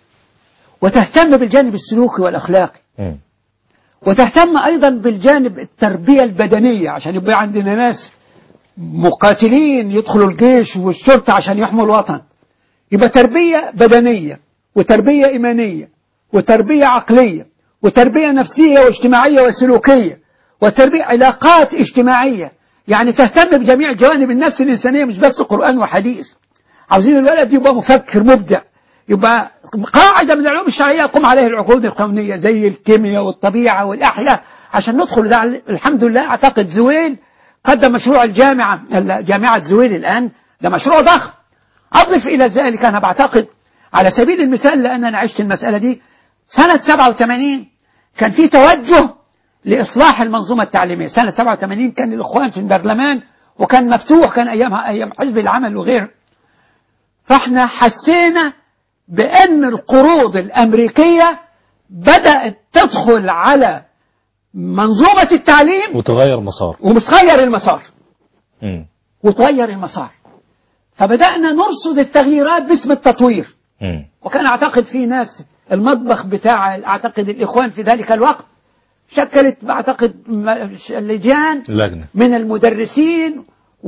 وتهتم بالجانب السلوكي والأخلاقي مم. وتهتم أيضا بالجانب التربية البدنية عشان يبقى عندنا ناس مقاتلين يدخلوا الجيش والشرطة عشان يحموا الوطن يبقى تربية بدنية وتربية إيمانية وتربية عقلية وتربية نفسية واجتماعية وسلوكية وتربية علاقات اجتماعية يعني تهتم بجميع جوانب النفس الإنسانية مش بس قرآن وحديث عاوزين الولد يبقى مفكر مبدع يبقى قاعدة من العلوم الشرعية يقوم عليها العقود القانونية زي الكيمياء والطبيعة والأحياء عشان ندخل ده الحمد لله أعتقد زويل قدم مشروع الجامعة جامعة زويل الآن ده مشروع ضخم أضف إلى ذلك أنا بعتقد على سبيل المثال لأن أنا عشت المسألة دي سنة 87 كان في توجه لإصلاح المنظومة التعليمية سنة 87 كان الإخوان في البرلمان وكان مفتوح كان أيامها أيام حزب العمل وغيره فاحنا حسينا بأن القروض الأمريكية بدأت تدخل على منظومة التعليم وتغير مسار ومتغير المسار مم. وتغير المسار فبدأنا نرصد التغييرات باسم التطوير مم. وكان أعتقد في ناس المطبخ بتاع أعتقد الإخوان في ذلك الوقت شكلت أعتقد م- لجان لجنة من المدرسين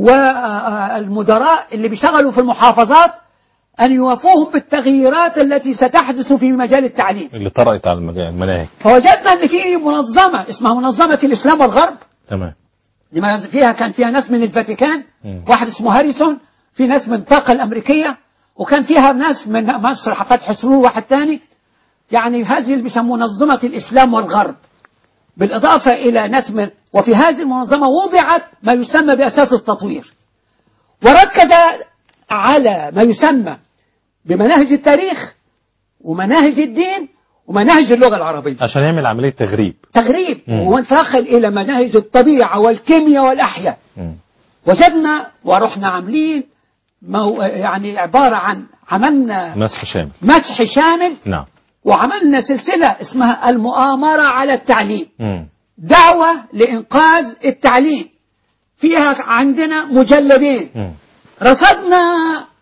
والمدراء اللي بيشتغلوا في المحافظات أن يوافوهم بالتغييرات التي ستحدث في مجال التعليم اللي طرأت على المجا- المناهج فوجدنا أن في منظمة اسمها منظمة الإسلام والغرب تمام لما فيها كان فيها ناس من الفاتيكان مم. واحد اسمه هاريسون في ناس من الطاقة الأمريكية وكان فيها ناس من مصر فتح سرور واحد تاني يعني هذه اللي بيسموها منظمة الإسلام والغرب بالإضافة إلى ناس من وفي هذه المنظمة وضعت ما يسمى بأساس التطوير وركز على ما يسمى بمناهج التاريخ ومناهج الدين ومناهج اللغة العربية عشان يعمل عملية تغريب تغريب مم. وانتقل إلى مناهج الطبيعة والكيمياء والأحياء مم. وجدنا ورحنا عاملين مو يعني عبارة عن عملنا مسح شامل مسح شامل نعم وعملنا سلسلة اسمها المؤامرة على التعليم مم. دعوة لإنقاذ التعليم فيها عندنا مجلدين مم. رصدنا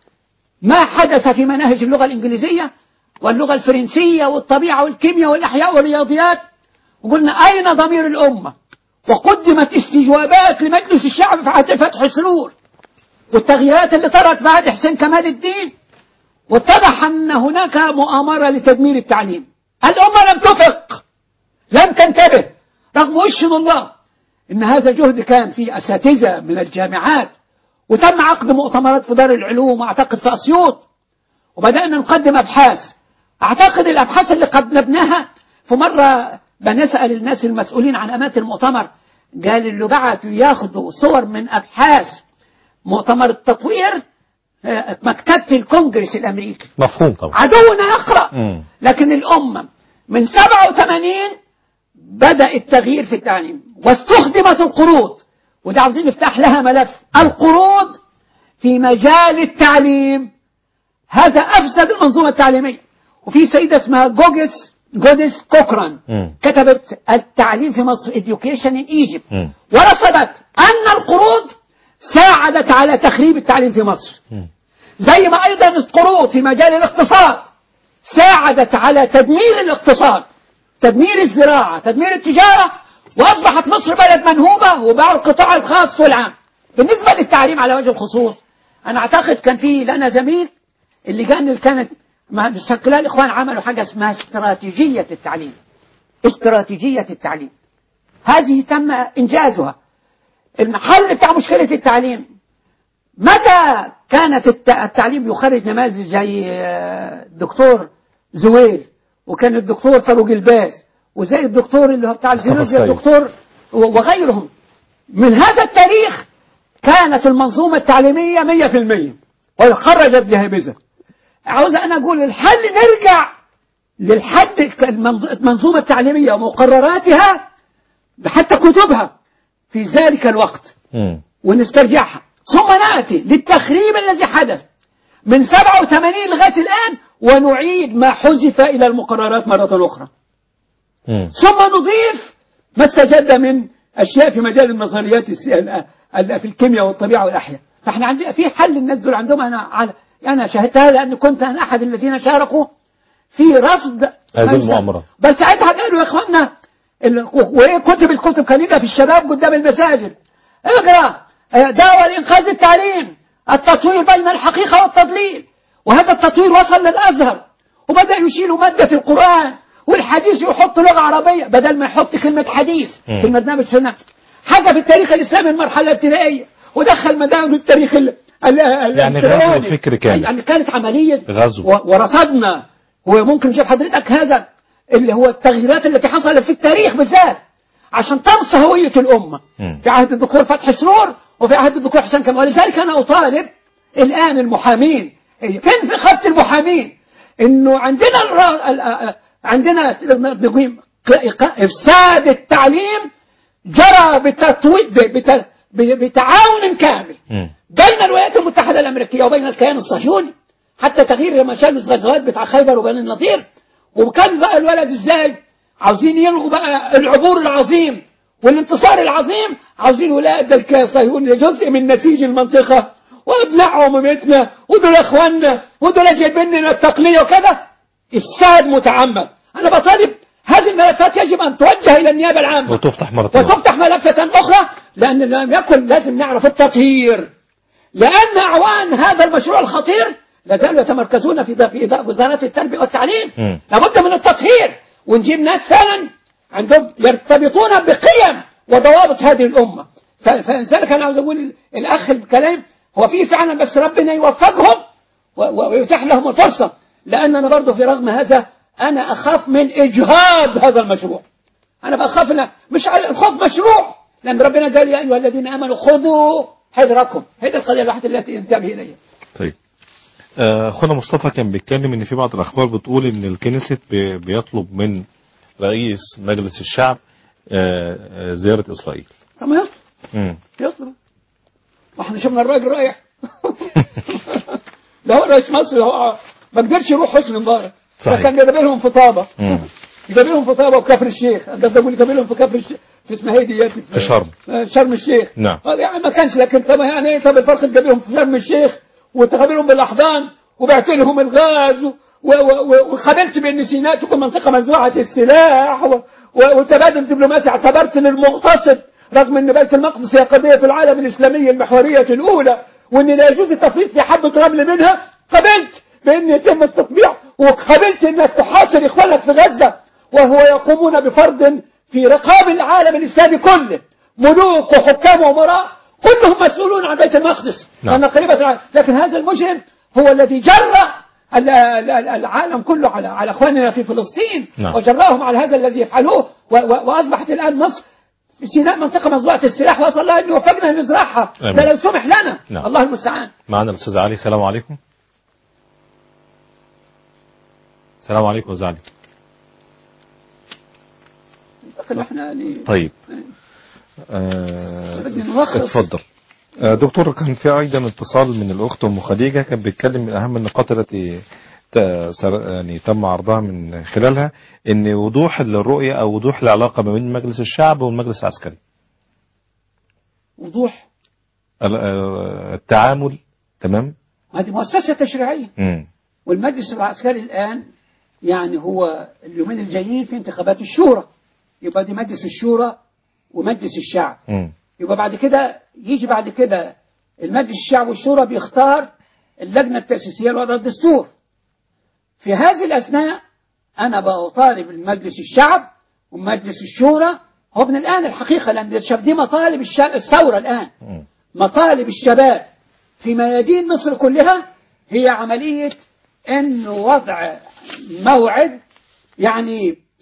ما حدث في مناهج اللغة الإنجليزية واللغة الفرنسية والطبيعة والكيمياء والأحياء والرياضيات وقلنا أين ضمير الأمة وقدمت استجوابات لمجلس الشعب في عهد فتح سرور والتغييرات اللي طرأت في عهد حسين كمال الدين واتضح أن هناك مؤامرة لتدمير التعليم الأمة لم تفق لم تنتبه رغم وشن الله إن هذا جهد كان في أساتذة من الجامعات وتم عقد مؤتمرات في دار العلوم أعتقد في أسيوط وبدأنا نقدم أبحاث أعتقد الأبحاث اللي قدمناها في مرة بنسأل الناس المسؤولين عن أماكن المؤتمر قال اللي بعتوا ياخدوا صور من أبحاث مؤتمر التطوير آه، مكتبة الكونجرس الأمريكي مفهوم طبعا عدونا يقرأ مم. لكن الأمة من 87 بدأ التغيير في التعليم واستخدمت القروض وده عاوزين نفتح لها ملف القروض في مجال التعليم هذا أفسد المنظومة التعليمية وفي سيدة اسمها جوجس جودس كوكران مم. كتبت التعليم في مصر Education in Egypt مم. ورصدت أن القروض ساعدت على تخريب التعليم في مصر مم. زي ما أيضا القروض في مجال الاقتصاد ساعدت على تدمير الاقتصاد تدمير الزراعة تدمير التجارة وأصبحت مصر بلد منهوبة وباع القطاع الخاص والعام بالنسبة للتعليم على وجه الخصوص أنا أعتقد كان في لنا زميل اللجان اللي كانت ما شكلها الإخوان عملوا حاجة اسمها استراتيجية التعليم استراتيجية التعليم هذه تم إنجازها المحل بتاع مشكلة التعليم متى كانت الت- التعليم يخرج نماذج زي آه، الدكتور زويل وكان الدكتور فاروق الباز وزي الدكتور اللي هو بتاع الجيولوجيا السيد. الدكتور و- وغيرهم من هذا التاريخ كانت المنظومة التعليمية 100% وخرجت جهابذة عاوز أنا أقول الحل نرجع للحد المنظ- المنظومة التعليمية ومقرراتها حتى كتبها في ذلك الوقت مم. ونسترجعها ثم نأتي للتخريب الذي حدث من 87 لغاية الآن ونعيد ما حذف إلى المقررات مرة أخرى مم. ثم نضيف ما استجد من أشياء في مجال النظريات الس- ال- ال- في الكيمياء والطبيعة والأحياء فاحنا عندنا في حل الناس دول عندهم أنا على أنا شاهدتها لأن كنت أنا أحد الذين شاركوا في رصد هذه من س- المؤامرة. بل ساعتها قالوا يا إخواننا ال- وإيه كتب الكتب كان يبقى في الشباب قدام المساجد اقرأ آه، دعوة لإنقاذ التعليم التطوير بين الحقيقة والتضليل وهذا التطوير وصل للأزهر وبدأ يشيلوا مادة القرآن والحديث يحط لغة عربية بدل ما يحط كلمة حديث مم. في البرنامج سنة حاجة في التاريخ الإسلامي المرحلة الابتدائية ودخل مدام التاريخ ال ال ال يعني الفرعوني. غزو فكري كامل. يعني كانت عملية غزو. و- ورصدنا وممكن نشوف حضرتك هذا اللي هو التغييرات التي حصلت في التاريخ بالذات عشان تمس هوية الأمة مم. في عهد الدكتور فتحي سرور وفي عهد الدكتور حسين كمال ولذلك أنا أطالب الآن المحامين إيه، فين في خط المحامين إنه عندنا الر- ال- ال- عندنا نقيم ق- ق- إفساد التعليم جرى بتطوي- ب- بت- ب- بتعاون كامل مم. بين الولايات المتحدة الأمريكية وبين الكيان الصهيوني حتى تغيير لما شالوا الغزوات بتاع خيبر وبني النضير وكان بقى الولد ازاي عاوزين يلغوا بقى العبور العظيم والانتصار العظيم عاوزين ولاد الصهيوني جزء من نسيج المنطقة وابناء عمومتنا ودول اخواننا ودول جايبين لنا التقنية وكذا افساد متعمد انا بطالب هذه الملفات يجب ان توجه الى النيابة العامة وتفتح مرة أخرى. وتفتح ملفة أخرى لأن لم يكن لازم نعرف التطهير لأن أعوان هذا المشروع الخطير لا زالوا يتمركزون في في وزارة التربية والتعليم مم. لابد من التطهير ونجيب ناس فعلا عندهم يرتبطون بقيم وضوابط هذه الأمة ف- فلذلك أنا عاوز أقول الأخ الكلام هو فيه فعلا بس ربنا يوفقهم و- و- ويتيح لهم الفرصة لأن أنا برضه في رغم هذا أنا أخاف من إجهاض هذا المشروع أنا بخاف إن مش على الخوف مشروع لأن ربنا قال يا أيها الذين آمنوا خذوا حذركم هذه القضية الواحدة التي ينتبه إليها طيب آه، اخونا مصطفى كان بيتكلم ان في بعض الاخبار بتقول ان الكنيست بي- بيطلب من رئيس مجلس الشعب آه، آه، زيارة اسرائيل طب ما يطلب مم. يطلب واحنا شفنا الراجل رايح ده هو رئيس مصر هو ما قدرش يروح حسني مبارك صحيح. فكان جايب لهم في طابة مم. جايب لهم في طابة وكفر الشيخ قصدي اقول جايب لهم في كفر الشيخ في اسمها ايه ديت في شرم. آه، شرم الشيخ نعم. آه، يعني ما كانش لكن طب يعني ايه طب الفرق تجيب لهم في شرم الشيخ وتجيب لهم بالاحضان وبعت لهم الغاز و- و- و- وخبرت بان سيناء تكون منطقه منزوعه السلاح و- و- وتبادل دبلوماسي اعتبرت للمغتصب رغم ان بيت المقدس هي قضيه العالم الاسلامي المحوريه الاولى وان لا يجوز التفريط في حبه رمل منها قبلت بان يتم التطبيع وقبلت انك تحاصر اخوانك في غزه وهو يقومون بفرض في رقاب العالم الاسلامي كله ملوك وحكام وامراء كلهم مسؤولون عن بيت المقدس نعم. لأن قريبة العالم. لكن هذا المجرم هو الذي جرى ال- ال- ال- العالم كله على على اخواننا في فلسطين نعم. وجراهم على هذا الذي يفعلوه و- و- واصبحت الان مصر في سيناء منطقه منزوعه السلاح واسال الله ان يوفقنا ان نزرعها آمين. ده لو سمح لنا نعم. الله المستعان معنا الاستاذ علي السلام عليكم السلام عليكم يا أستاذ علي لكن احنا ل- طيب آه، بدي نلخص. اتفضل آه، دكتور كان في ايضا اتصال من الاخت ام خديجه كان بيتكلم من اهم النقاط التي ت- سر- يعني تم عرضها من خلالها ان وضوح الرؤيه او وضوح العلاقه ما بين مجلس الشعب والمجلس العسكري وضوح ال- آه، التعامل تمام هذه مؤسسه تشريعيه مم. والمجلس العسكري الآن يعني هو اليومين الجايين في انتخابات الشورى يبقى دي مجلس الشورى ومجلس الشعب مم. يبقى بعد كده يجي بعد كده المجلس الشعب والشورى بيختار اللجنة التأسيسية لوضع الدستور في هذه الأثناء أنا بطالب المجلس الشعب ومجلس الشورى هو من الآن الحقيقة لأن الشعب دي مطالب الشعب الثورة الآن مم. مطالب الشباب في ميادين مصر كلها هي عملية أن وضع موعد يعني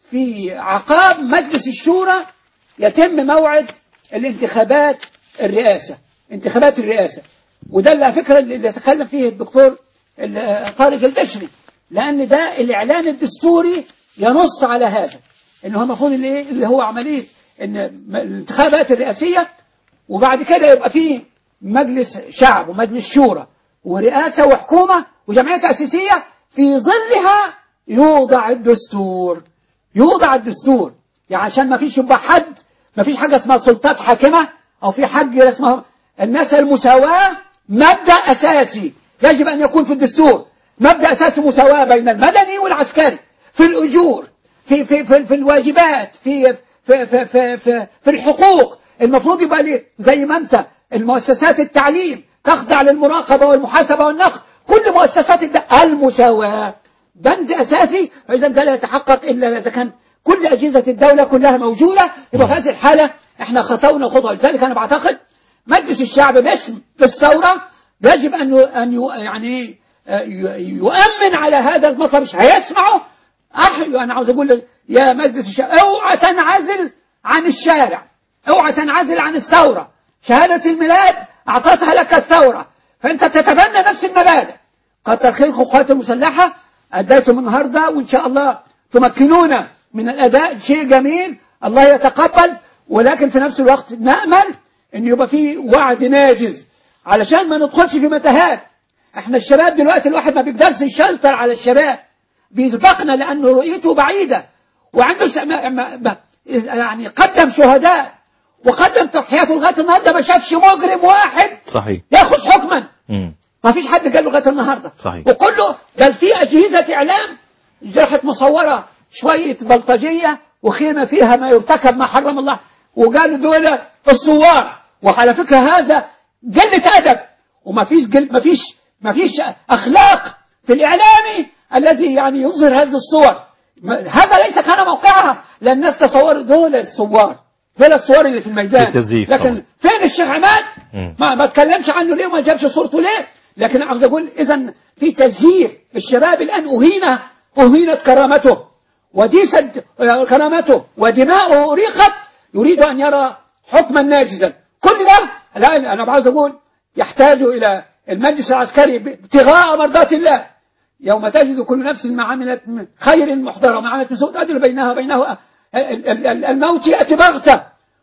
في عقاب مجلس الشورى يتم موعد الانتخابات الرئاسة انتخابات الرئاسة وده اللي على فكرة اللي يتكلم فيه الدكتور ال- طارق البشري لأن ده الإعلان الدستوري ينص على هذا إن هو المفروض اللي, إيه؟ اللي هو عملية إن م- الانتخابات الرئاسية وبعد كده يبقى فيه مجلس شعب ومجلس شورى ورئاسة وحكومة وجمعية تأسيسية في ظلها يوضع الدستور يوضع الدستور يعني عشان ما فيش يبقى حد ما فيش حاجة اسمها سلطات حاكمة أو في حاجة اسمها الناس المساواة مبدأ أساسي يجب أن يكون في الدستور مبدأ أساسي مساواة بين المدني والعسكري في الأجور في في في, في الواجبات في في في في, في, في الحقوق المفروض يبقى ليه زي ما أنت المؤسسات التعليم تخضع للمراقبة والمحاسبة والنقد كل مؤسسات الد- المساواة بند أساسي فإذا ده لا يتحقق إلا إذا كان كل أجهزة الدولة كلها موجودة يبقى في هذه الحالة احنا خطونا خطوة لذلك أنا بعتقد مجلس الشعب باسم الثورة يجب أن ي- أن ي- يعني آه، ي- يؤمن على هذا المطلب مش هيسمعه أح أنا عاوز أقول يا مجلس الشعب اوعى تنعزل عن الشارع اوعى تنعزل عن الثورة شهادة الميلاد أعطتها لك الثورة فأنت تتبنى نفس المبادئ كتر خيركم القوات المسلحة أديتم النهاردة وإن شاء الله تمكنونا من الأداء شيء جميل الله يتقبل ولكن في نفس الوقت نأمل أن يبقى في وعد ناجز علشان ما ندخلش في متاهات احنا الشباب دلوقتي الواحد ما بيقدرش يشلتر على الشباب بيسبقنا لأنه رؤيته بعيدة وعنده س- ما- ما- ما- يعني قدم شهداء وقدم تضحيات لغاية النهارده ما شافش مجرم واحد صحيح ياخذ حكما مم. ما فيش حد قال لغايه النهارده صحيح. وكله قال في اجهزه اعلام راحت مصوره شويه بلطجيه وخيمه فيها ما يرتكب ما حرم الله وقالوا دول الثوار وعلى فكره هذا قله ادب وما فيش قل ما فيش ما فيش اخلاق في الاعلامي الذي يعني يظهر هذه الصور ما- هذا ليس كان موقعها لان الناس تصوروا دول الثوار دول الثوار اللي في الميدان في تزييف لكن طبعا. فين الشيخ عماد مم. ما ما اتكلمش عنه ليه وما جابش صورته ليه لكن عاوز اقول اذا في تزييف الشباب الان اهين اهينت كرامته وديست كرامته ودماؤه اريقت يريد ان يرى حكما ناجزا كل ده الان انا عاوز اقول يحتاج الى المجلس العسكري ابتغاء مرضات الله يوم تجد كل نفس ما عملت من خير محضرة وما عملت من سوء تعدل بينها وبينه ال- ال- ال- الموت يأتي بغتة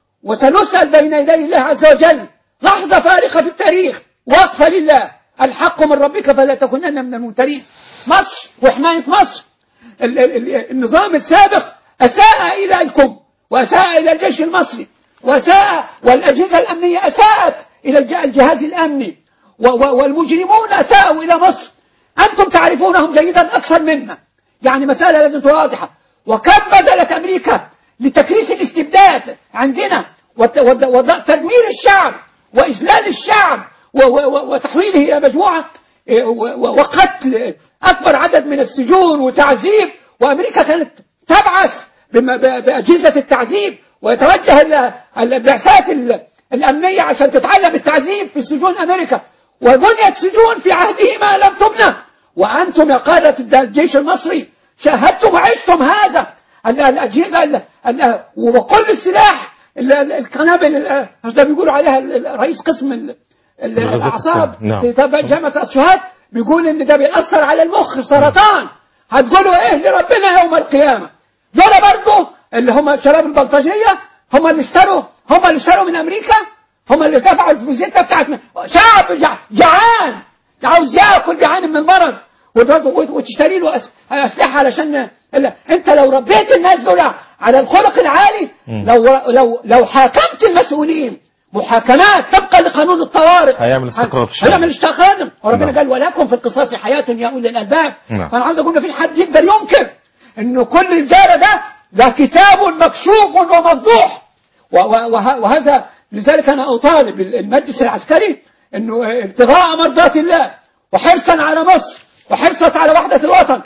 وسنسأل بين يدي الله عز وجل لحظة فارقة في التاريخ وقفة لله الحق من ربك فلا تكونن من الممترين مصر وحماية مصر ال- ال- ال- النظام السابق أساء إليكم وأساء إلى الجيش المصري وأساء والأجهزة الأمنية أساءت إلى الج- الجهاز الأمني و- و- والمجرمون أساءوا إلى مصر أنتم تعرفونهم جيدا أكثر منا يعني مسألة لازم تكون واضحة وكم بذلت أمريكا لتكريس الاستبداد عندنا وت- وت- وتدمير الشعب وإذلال الشعب و- و- و- وتحويله إلى مجموعة إيه، و- و- وقتل أكبر عدد من السجون وتعذيب وأمريكا كانت تبعث بم- ب- بأجهزة التعذيب ويتوجه ال- البعثات ال- الأمنية عشان تتعلم التعذيب في سجون أمريكا وبنيت سجون في عهدهما لم تبنى وأنتم يا قادة الجيش المصري شاهدتم وعشتم هذا ال- الأجهزة ال- ال- وكل السلاح ال- ال- القنابل ال- ده بيقولوا عليها ال- ال- رئيس قسم ال- ال- الغازات الأعصاب السامة. نعم. في تبع جامعة أسوهات بيقول إن ده بيأثر على المخ سرطان هتقولوا إيه لربنا يوم القيامة دول برضه اللي هم الشباب البلطجية هم اللي اشتروا هم اللي اشتروا من أمريكا هم اللي دفعوا الفيزيتا بتاعت شعب جع- جعان عاوز ياكل جعان من المرض وت- وت- وتشتري له أس- اسلحه علشان لا. انت لو ربيت الناس دول على الخلق العالي مم. لو لو لو حاكمت المسؤولين محاكمات طبقا لقانون الطوارئ هيعمل استقرار في الشارع. هيعمل استقرار وربنا نعم. قال ولكم في القصاص حياة يا أولي الألباب نعم. فأنا عاوز أقول ما فيش حد يقدر ينكر إنه كل الجارة ده ده كتاب مكشوف ومفضوح و- و- وه- وهذا لذلك أنا أطالب المجلس العسكري أنه ابتغاء مرضات الله وحرصا على مصر وحرصا على وحدة الوطن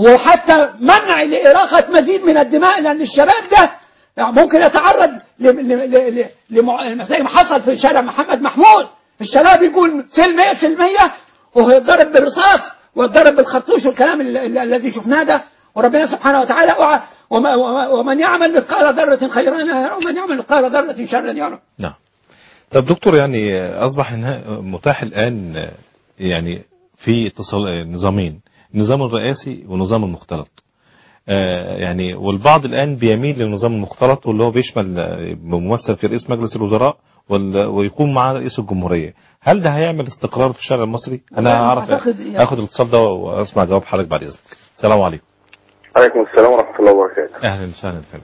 وحتى منع لإراقة مزيد من الدماء لأن الشباب ده ممكن يتعرض ل- ل- ل- ل- لمع- زي ما حصل في شارع محمد محمود الشباب يقول سلمية سلمية وهو يتضرب بالرصاص ويتضرب بالخرطوش والكلام ال- ال- الذي شفناه ده وربنا سبحانه وتعالى أوعى وما وما ومن يعمل مثقال ذرة خيرا يره ومن يعمل مثقال ذرة شرا يره نعم طب دكتور يعني أصبح إنها متاح الآن يعني في اتصال نظامين النظام الرئاسي والنظام المختلط آه، يعني والبعض الآن بيميل للنظام المختلط واللي هو بيشمل آه، ممثل في رئيس مجلس الوزراء وال- ويقوم معاه رئيس الجمهورية هل ده هيعمل استقرار في الشارع المصري أنا والله هعرف أعتقد يعني- أخذ الاتصال ده وأسمع جواب حضرتك بعد إذنك السلام عليكم عليكم السلام ورحمة الله وبركاته أهلا وسهلا فندم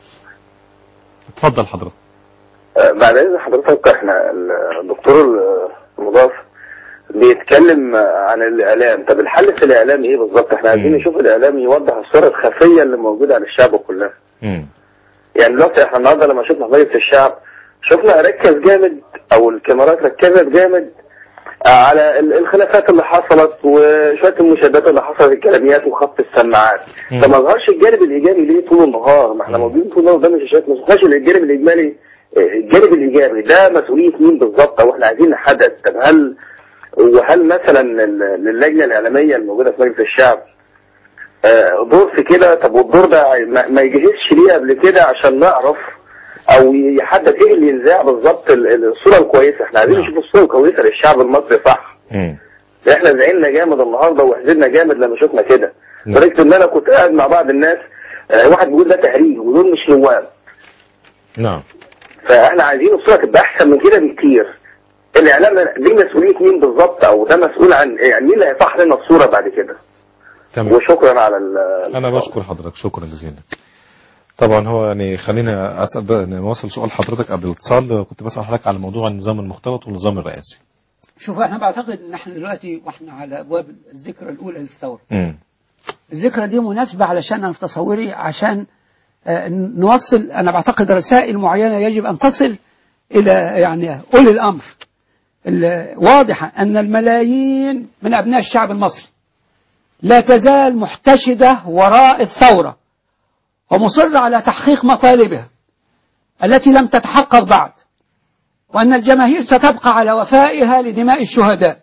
اتفضل حضرتك آه، بعد إذن حضرتك احنا الدكتور المضاف بيتكلم عن الإعلام طب الحل في الإعلام إيه بالظبط احنا عايزين نشوف الإعلام يوضح الصورة الخفية اللي موجودة على الشعب كلها مم. يعني دلوقتي احنا النهارده لما شفنا في مجلس الشعب شفنا ركز جامد او الكاميرات ركزت جامد على ال- الخلافات اللي حصلت وشويه المشادات اللي حصلت الكلاميات وخط السماعات مم. فما ظهرش الجانب الايجابي ليه طول النهار ما احنا موجودين طول النهار قدام الشاشات ما شفناش الجانب الاجمالي الجانب الايجابي ده مسؤوليه مين بالظبط او احنا عايزين نحدد طب هل وهل مثلا ال- اللجنه الاعلاميه الموجوده في مجلس الشعب آه، دور في كده طب والدور ده ما ما يجهزش ليه قبل كده عشان نعرف او يحدد ايه اللي ينزع بالظبط ال- ال- الصوره الكويسه احنا عايزين نشوف الصوره الكويسه للشعب المصري صح مم. احنا زعلنا جامد النهارده وحزننا جامد لما شفنا كده نعم. لدرجه ان انا كنت قاعد مع بعض الناس آه، واحد بيقول ده تهريج ودول مش نواب نعم فاحنا عايزين الصوره تبقى احسن من كده بكتير الاعلام ده- دي مسؤوليه مين بالظبط او ده مسؤول عن يعني مين اللي هيصحح لنا الصوره بعد كده تمام وشكرا على ال- أنا بشكر حضرتك شكرا جزيلا طبعا هو يعني خلينا أسأل بقى نواصل سؤال حضرتك قبل الاتصال كنت بسأل حضرتك على موضوع النظام المختلط والنظام الرئاسي شوف احنا بعتقد ان احنا دلوقتي واحنا على ابواب الذكرى الاولى للثوره مم. الذكرى دي مناسبة علشان أنا في تصوري عشان آه، نوصل أنا بعتقد رسائل معينة يجب أن تصل إلى يعني أولي الأمر ال- واضحة أن الملايين من أبناء الشعب المصري لا تزال محتشدة وراء الثورة ومصرة على تحقيق مطالبها التي لم تتحقق بعد وأن الجماهير ستبقى على وفائها لدماء الشهداء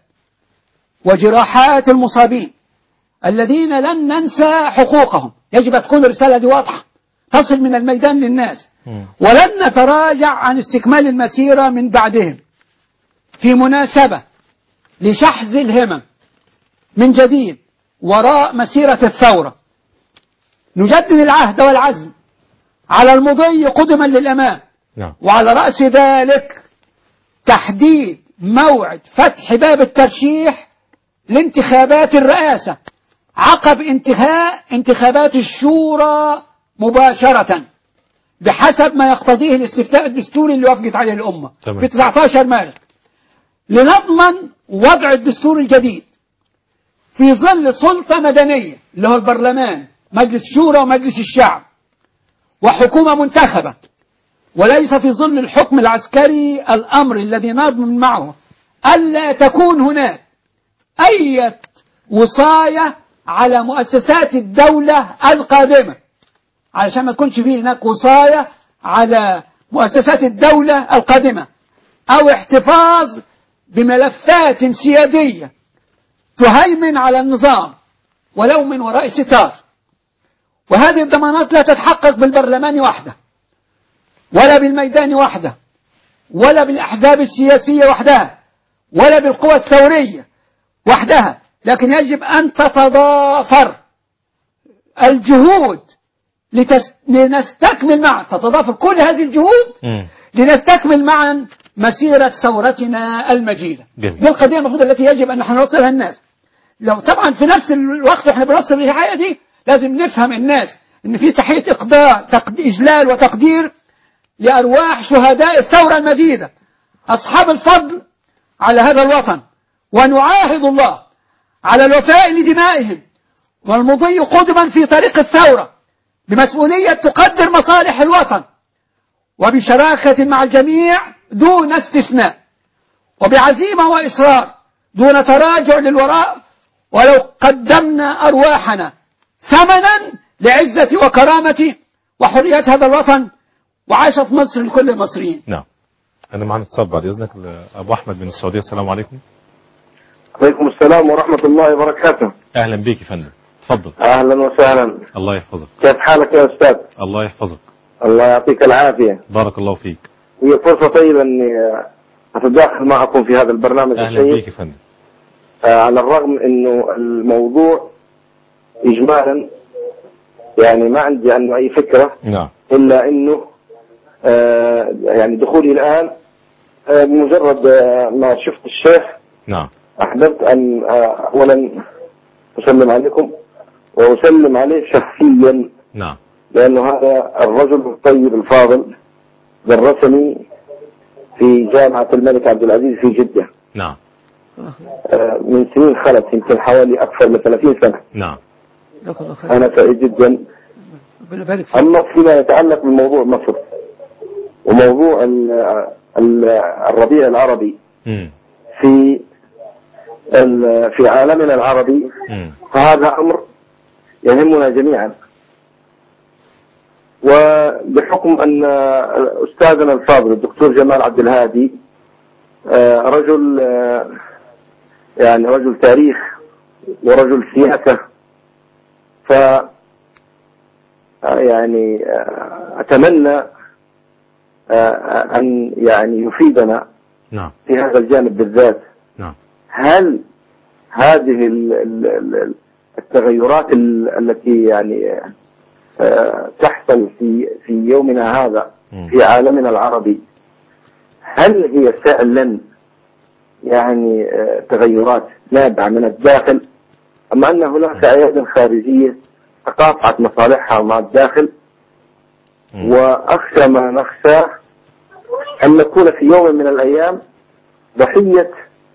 وجراحات المصابين الذين لن ننسى حقوقهم يجب أن تكون الرسالة دي واضحة تصل من الميدان للناس مم. ولن نتراجع عن استكمال المسيرة من بعدهم في مناسبة لشحذ الهمم من جديد وراء مسيرة الثورة نجدد العهد والعزم على المضي قدما للأمام نعم وعلى رأس ذلك تحديد موعد فتح باب الترشيح لانتخابات الرئاسة عقب انتهاء انتخابات الشورى مباشرة بحسب ما يقتضيه الاستفتاء الدستوري اللي وافقت عليه الأمة تمام. في 19 مارس لنضمن وضع الدستور الجديد في ظل سلطة مدنية اللي هو البرلمان مجلس الشورى ومجلس الشعب وحكومة منتخبة وليس في ظل الحكم العسكري الأمر الذي نضمن معه ألا تكون هناك أي وصاية على مؤسسات الدولة القادمة علشان ما تكونش فيه هناك وصاية على مؤسسات الدولة القادمة أو احتفاظ بملفات سيادية تهيمن على النظام ولو من وراء ستار وهذه الضمانات لا تتحقق بالبرلمان وحده ولا بالميدان وحده ولا بالأحزاب السياسية وحدها ولا بالقوى الثورية وحدها لكن يجب أن تتضافر الجهود لتس... لنستكمل معا تتضافر كل هذه الجهود مم. لنستكمل معا مسيرة ثورتنا المجيدة جميل. دي القضية المفروض التي يجب أن نحن نوصلها الناس لو طبعا في نفس الوقت احنا بنوصل الرعاية دي لازم نفهم الناس ان في تحية اقدار تقد... اجلال وتقدير لارواح شهداء الثورة المجيدة اصحاب الفضل على هذا الوطن ونعاهد الله على الوفاء لدمائهم والمضي قدما في طريق الثورة بمسؤولية تقدر مصالح الوطن وبشراكة مع الجميع دون استثناء وبعزيمة وإصرار دون تراجع للوراء ولو قدمنا أرواحنا ثمنا لعزة وكرامة وحرية هذا الوطن وعاشت مصر لكل المصريين نعم أنا معنا اتصال بعد إذنك أبو أحمد من السعودية السلام عليكم عليكم السلام ورحمة الله وبركاته أهلا بيك يا فندم تفضل اهلا وسهلا الله يحفظك كيف حالك يا استاذ الله يحفظك الله يعطيك العافيه بارك الله فيك هي فرصه طيبه اني اتداخل معكم في هذا البرنامج اهلا الشيق بيك يا فندم آه، على الرغم انه الموضوع اجمالا يعني ما عندي عنه اي فكره نعم الا انه آه، يعني دخولي الان آه، بمجرد آه، ما شفت الشيخ نعم احببت ان آه، اولا اسلم عليكم واسلم عليه شخصيا نعم لانه هذا الرجل الطيب الفاضل درسني في جامعه الملك عبد العزيز في جده نعم آه، من سنين خلت يمكن حوالي اكثر من 30 سنه نعم جزاك الله خير انا سعيد جدا ربنا يبارك فيك اما فيما يتعلق بموضوع مصر وموضوع ال- ال- الربيع العربي مم. في ال- في عالمنا العربي مم. فهذا امر يهمنا جميعا وبحكم ان استاذنا الفاضل الدكتور جمال عبد الهادي آه، رجل آه، يعني رجل تاريخ ورجل سياسه ف آه، يعني آه، اتمنى آه، ان يعني يفيدنا نعم في هذا الجانب بالذات نعم هل هذه ال- ال- ال- التغيرات ال- التي يعني آه، تحصل في في يومنا هذا مم. في عالمنا العربي هل هي فعلا يعني آه، تغيرات نابعة من الداخل أم أن هناك أياد خارجية تقاطعت مصالحها مع الداخل مم. وأخشى ما نخشاه أن نكون في يوم من الأيام ضحية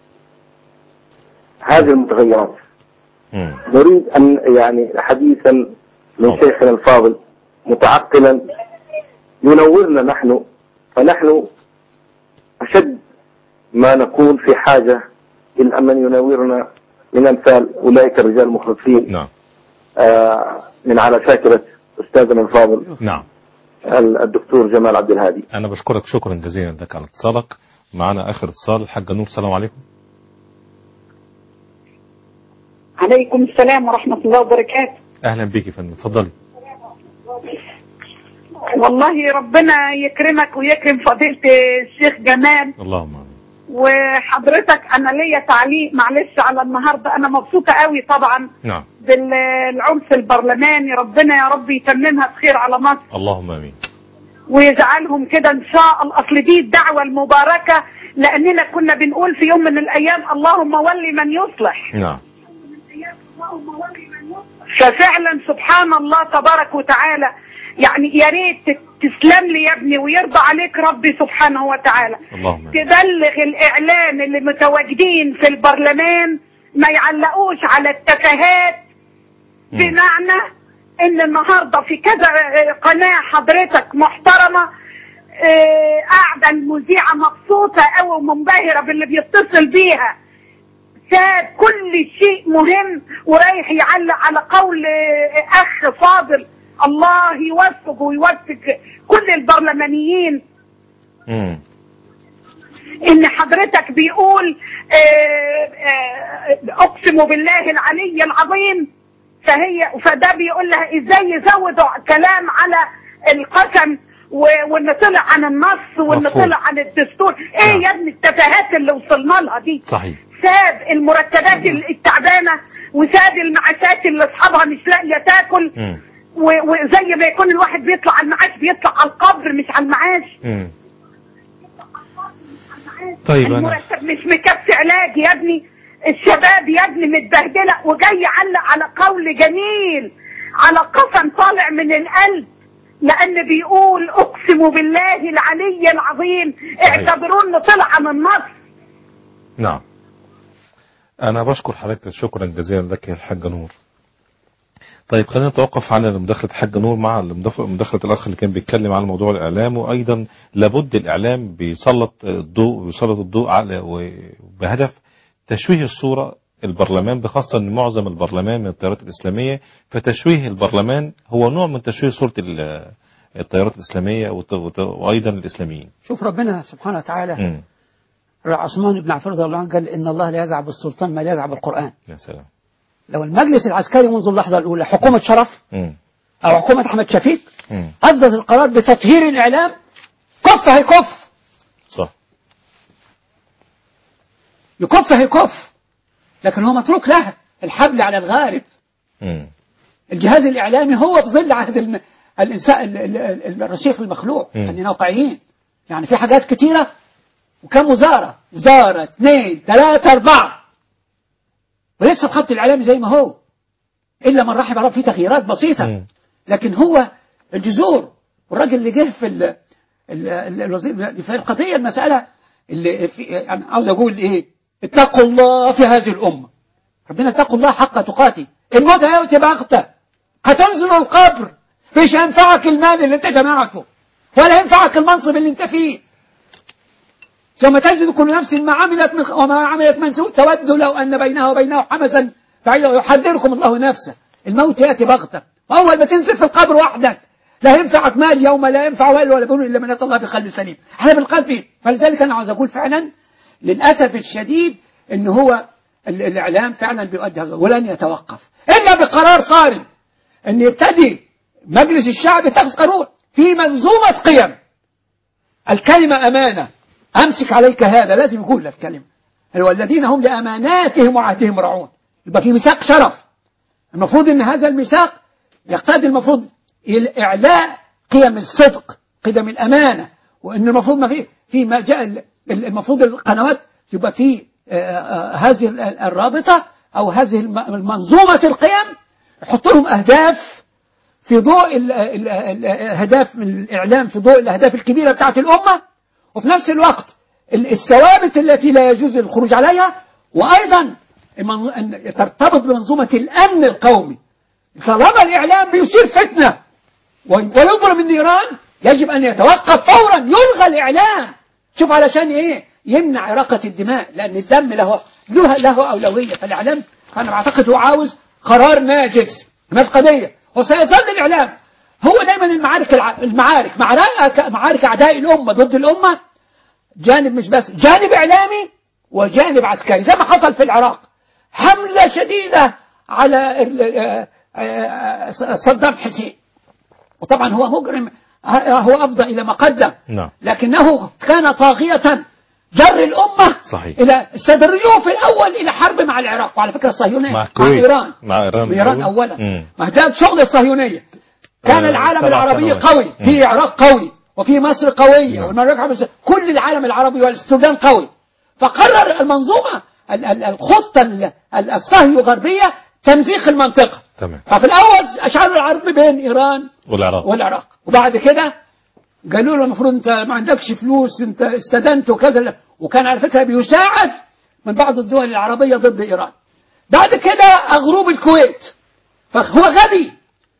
هذه المتغيرات مم. نريد أن يعني حديثا من طبعا. شيخنا الفاضل متعقلا ينورنا نحن فنحن أشد ما نكون في حاجة إلى من ينورنا من أمثال أولئك الرجال المخلصين نعم آه، من على شاكرة أستاذنا الفاضل نعم ال- الدكتور جمال عبد الهادي انا بشكرك شكرا جزيلا لك على اتصالك معنا اخر اتصال الحاجه نور السلام عليكم عليكم السلام ورحمة الله وبركاته اهلا بيك يا فندم اتفضلي والله ربنا يكرمك ويكرم فضيلة الشيخ جمال اللهم امين وحضرتك أنا ليا تعليق معلش على النهاردة أنا مبسوطة قوي طبعا نعم بالعنف البرلماني ربنا يا رب يتممها بخير على مصر اللهم امين ويجعلهم كده ان شاء الله اصل دي الدعوه المباركه لاننا كنا بنقول في يوم من الايام اللهم ول من يصلح نعم ففعلا سبحان الله تبارك وتعالى يعني يا ريت تسلم لي يا ابني ويرضى عليك ربي سبحانه وتعالى اللهم امين تبلغ الاعلام اللي متواجدين في البرلمان ما يعلقوش على التفاهات مم. بمعنى ان النهارده في كذا قناه حضرتك محترمه آه، قاعده المذيعه مبسوطه قوي ومنبهره باللي بيتصل بيها ساب كل شيء مهم ورايح يعلق على قول آه، اخ فاضل الله يوفق ويوفق كل البرلمانيين مم. ان حضرتك بيقول آه، آه، اقسم بالله العلي العظيم فهي فده بيقول لها ازاي يزودوا كلام على القسم و- وان طلع عن النص وان مفهوم. طلع عن الدستور ايه نعم. يا ابني التفاهات اللي وصلنا لها دي صحيح ساب المرتبات التعبانه وساب المعاشات اللي اصحابها مش لاقيه تاكل مم. و- وزي ما يكون الواحد بيطلع على المعاش بيطلع على القبر مش على المعاش مم. طيب انا المرتب مش مكفي علاج يا ابني الشباب يا ابني متبهدله وجاي يعلق على قول جميل على قسم طالع من القلب لان بيقول اقسم بالله العلي العظيم اعتبروا انه طلع من النص نعم أنا بشكر حضرتك شكرا جزيلا لك يا الحاج نور طيب خلينا نتوقف عن مداخلة الحاج نور مع المداخلة مداخلة الأخ اللي كان بيتكلم عن موضوع الإعلام وأيضا لابد الإعلام بيسلط الضوء بيسلط الضوء على بهدف تشويه الصورة البرلمان بخاصة أن معظم البرلمان من التيارات الإسلامية فتشويه البرلمان هو نوع من تشويه صورة ال- التيارات الإسلامية وت- وت- وأيضا الإسلاميين شوف ربنا سبحانه وتعالى مم. عثمان بن عفان رضي الله عنه قال إن الله لا يزع بالسلطان ما لا يزع بالقرآن يا سلام لو المجلس العسكري منذ اللحظة الأولى حكومة شرف مم. أو حكومة أحمد شفيق مم. أصدرت القرار بتطهير الإعلام كف هيكف صح يكف هيكف لكن هو متروك لها الحبل على الغارب مم. الجهاز الإعلامي هو في ظل عهد الم... الإنسان ال- ال- ال- الرشيق المخلوق مم. خلينا واقعيين يعني في حاجات كتيرة وكم وزارة وزارة اثنين ثلاثة أربعة ولسه الخط الإعلامي زي ما هو إلا من رحم الله فيه تغييرات بسيطة مم. لكن هو الجذور والراجل اللي جه في ال... ال... ال- الوزير في القضية المسألة اللي في... أنا عاوز أقول إيه اتقوا الله في هذه الأمة ربنا اتقوا الله حق تقاته الموت هيأتي بغتة هتنزل القبر مش هينفعك المال اللي انت جمعته ولا ينفعك المنصب اللي انت فيه ثم تجد كل نفس ما عملت من وما عملت من سوء تود لو ان بينها وبينه حمسا بعيدا يحذركم الله نفسه الموت ياتي بغته واول ما تنزل في القبر وحدك لا ينفعك مال يوم لا ينفع مال ولا بنون الا من اتى الله بقلب سليم احنا بالقلب فيه فلذلك انا عاوز اقول فعلا للاسف الشديد ان هو ال- الاعلام فعلا بيؤدي هذا ولن يتوقف الا بقرار صارم ان يبتدي مجلس الشعب يتخذ قانون في منظومه قيم الكلمه امانه امسك عليك هذا لازم يقول الكلمه والذين هم لاماناتهم وعهدهم راعون يبقى في ميثاق شرف المفروض ان هذا الميثاق يقتضي المفروض اعلاء قيم الصدق قيم الامانه وان المفروض ما في في ما جاء ال- ال- المفروض القنوات يبقى في آه، آه، هذه ال- الرابطه او هذه الم- المنظومه القيم يحط لهم اهداف في ضوء ال- ال- ال- الاهداف من الاعلام في ضوء الاهداف الكبيره بتاعت الامه وفي نفس الوقت ال- الثوابت التي لا يجوز الخروج عليها وايضا المن- أن ترتبط بمنظومه الامن القومي طالما الاعلام بيثير فتنه وي- ويضرب النيران يجب ان يتوقف فورا يلغى الاعلام شوف علشان ايه يمنع إراقة الدماء لأن الدم له له, له أولوية فالإعلام أنا بعتقد هو عاوز قرار ناجز مش قضية وسيظل الإعلام هو دايما المعارك الع... المعارك معارك معارك أعداء الأمة ضد الأمة جانب مش بس جانب إعلامي وجانب عسكري زي ما حصل في العراق حملة شديدة على ال- آه، آه، آه، صدام حسين وطبعا هو مجرم هو أفضى إلى ما قدم نعم لكنه كان طاغية جر الأمة صحيح إلى استدرجوه في الأول إلى حرب مع العراق وعلى فكرة الصهيونية مع مع الكويت إيران مع إيران إيران الأول. أولا مم. ما ده شغل الصهيونية كان آه، العالم سبع العربي سنوات. قوي مم. في العراق قوي وفي مصر قوية والمملكة العربية السعودية. كل العالم العربي والسودان قوي فقرر المنظومة ال- ال- الخطة ال- ال- الصهيو غربية تمزيق المنطقة تمام ففي الأول أشعلوا العرب بين إيران والعراق والعراق وبعد كده قالوا له المفروض انت ما عندكش فلوس انت استدنت وكذا وكان على فكره بيساعد من بعض الدول العربيه ضد ايران بعد كده اغروب الكويت فهو غبي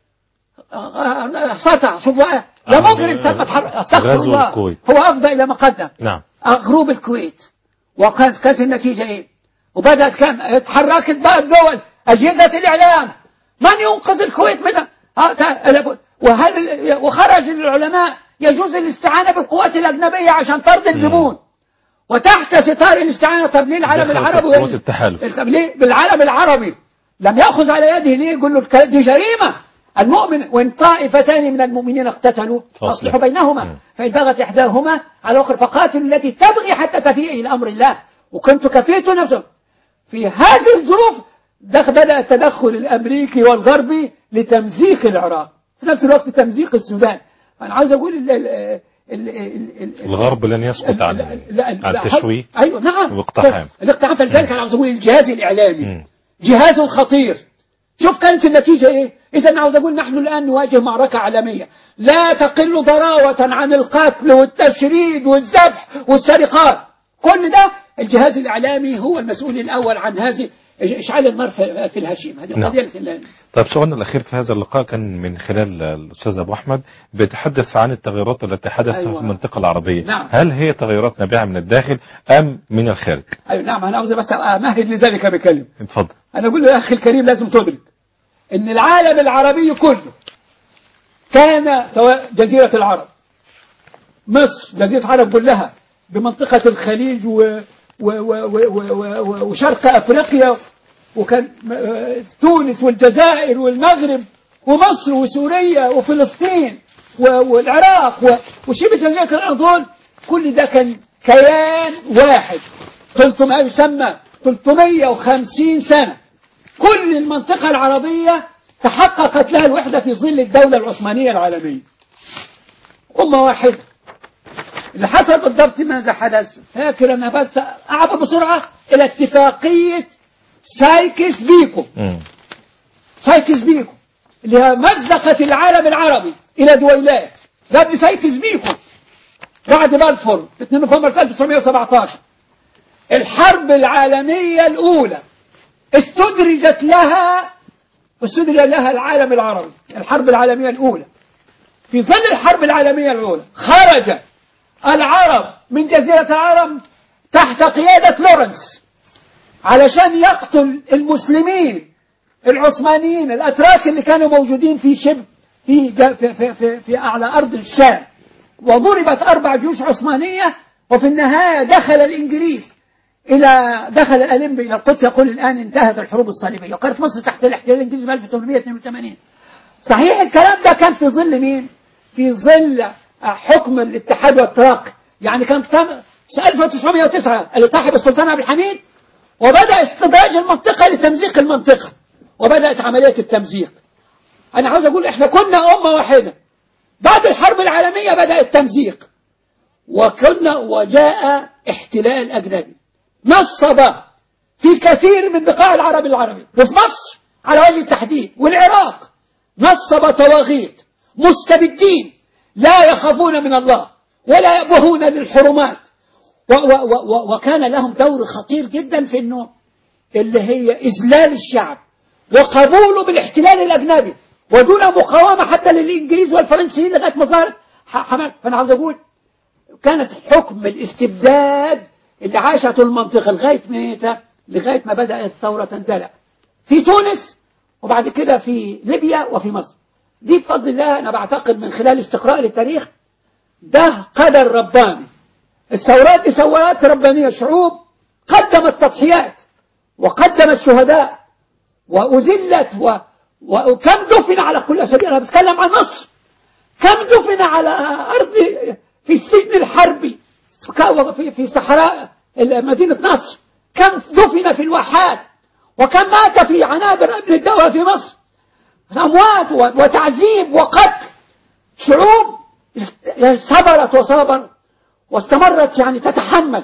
سطع شوف بقى يا آه، مجرم تم تحر- استغفر غزو الله الكويت. هو افضى الى ما قدم نعم غروب الكويت وكانت كانت النتيجة ايه وبدأت كم اتحركت بقى الدول أجهزة الإعلام من ينقذ الكويت من آه، تا- وهل وخرج العلماء يجوز الاستعانة بالقوات الأجنبية عشان طرد الزبون وتحت ستار الاستعانة طب ليه العالم دخلت العربي قوات التحالف. طب ليه بالعالم العربي لم يأخذ على يده ليه يقول له الك- دي جريمة المؤمن وإن طائفتان من المؤمنين اقتتلوا فاصلح. فاصلحوا بينهما فإن بغت إحداهما على الأخرى فقاتلوا التي تبغي حتى تفيء إلى أمر الله وكنت كفيت نفسه في هذه الظروف دخ- بدأ التدخل الأمريكي والغربي لتمزيق العراق في نفس الوقت تمزيق السودان أنا عاوز أقول ال ال ال ال ال الغرب لن يسقط عن لا عن لا التشويه ايوه نعم واقتحام. الاقتحام فلذلك انا عاوز اقول الجهاز الاعلامي مم. جهاز خطير شوف كانت النتيجة ايه اذا انا عاوز اقول نحن الان نواجه معركة عالمية لا تقل ضراوة عن القتل والتشريد والذبح والسرقات كل ده الجهاز الاعلامي هو المسؤول الاول عن هذه اشعال النار في في الهشيم هذه نعم. القضية التي طيب سؤالنا الأخير في هذا اللقاء كان من خلال الأستاذ أبو أحمد بيتحدث عن التغيرات التي حدثت أيوة. في المنطقة العربية نعم. هل هي تغيرات نابعة من الداخل أم من الخارج ايوه نعم انا عاوز بس امهد لذلك بكلمة اتفضل أنا أقول له يا أخي الكريم لازم تدرك إن العالم العربي كله كان سواء جزيرة العرب مصر جزيرة العرب كلها بمنطقة الخليج و و و و و و و وشرق أفريقيا وكان آه، تونس والجزائر والمغرب ومصر وسوريا وفلسطين و- والعراق و- وشبه جزيرة الأناضول كل ده كان كيان واحد 300 يسمى 350 سنة كل المنطقة العربية تحققت لها الوحدة في ظل الدولة العثمانية العالمية أمة واحدة اللي حصل بالضبط ماذا حدث فاكر أنا بس أعبر بسرعة إلى اتفاقية سايكس بيكو سايكس بيكو اللي هي مزقت العالم العربي إلى دويلات ده ابن سايكس بيكو بعد بلفور 2 نوفمبر 1917 الحرب العالمية الأولى استدرجت لها استدرج لها العالم العربي الحرب العالمية الأولى في ظل الحرب العالمية الأولى خرج العرب من جزيرة العرب تحت قيادة لورنس علشان يقتل المسلمين العثمانيين الأتراك اللي كانوا موجودين في شبه في, جا- في, في, في, في أعلى أرض الشام وضربت أربع جيوش عثمانية وفي النهاية دخل الإنجليز إلى دخل الألمبي إلى القدس يقول الآن انتهت الحروب الصليبية وكانت مصر تحت الاحتلال الإنجليزي في 1882 صحيح الكلام ده كان في ظل مين؟ في ظل حكم الاتحاد والتراقي يعني كان تم- 1909 التحق بالسلطان عبد الحميد وبدأ استدراج المنطقة لتمزيق المنطقة وبدأت عملية التمزيق أنا عاوز أقول إحنا كنا أمة واحدة بعد الحرب العالمية بدأ التمزيق وكنا وجاء احتلال أجنبي نصب في كثير من بقاع العرب العربي وفي مصر على وجه التحديد والعراق نصب طواغيت مستبدين لا يخافون من الله ولا يبهون للحرمات و و و و وكان لهم دور خطير جدا في انه اللي هي اذلال الشعب وقبوله بالاحتلال الاجنبي ودون مقاومه حتى للانجليز والفرنسيين لغايه ما ظهرت ح- حماس فانا عاوز اقول كانت حكم الاستبداد اللي عاشته المنطقه لغايه متى؟ لغايه ما بدات الثوره تندلع في تونس وبعد كده في ليبيا وفي مصر دي بفضل الله انا بعتقد من خلال استقراء للتاريخ ده قدر رباني الثورات دي ثورات ربانية شعوب قدمت تضحيات وقدمت شهداء وأذلت و... وكم دفن على كل أسابيع أنا بتكلم عن مصر كم دفن على أرض في السجن الحربي ك- في في صحراء مدينة نصر كم دفن في الواحات وكم مات في عنابر ابن الدولة في مصر أموات و- وتعذيب وقتل شعوب صبرت وصابرت واستمرت يعني تتحمل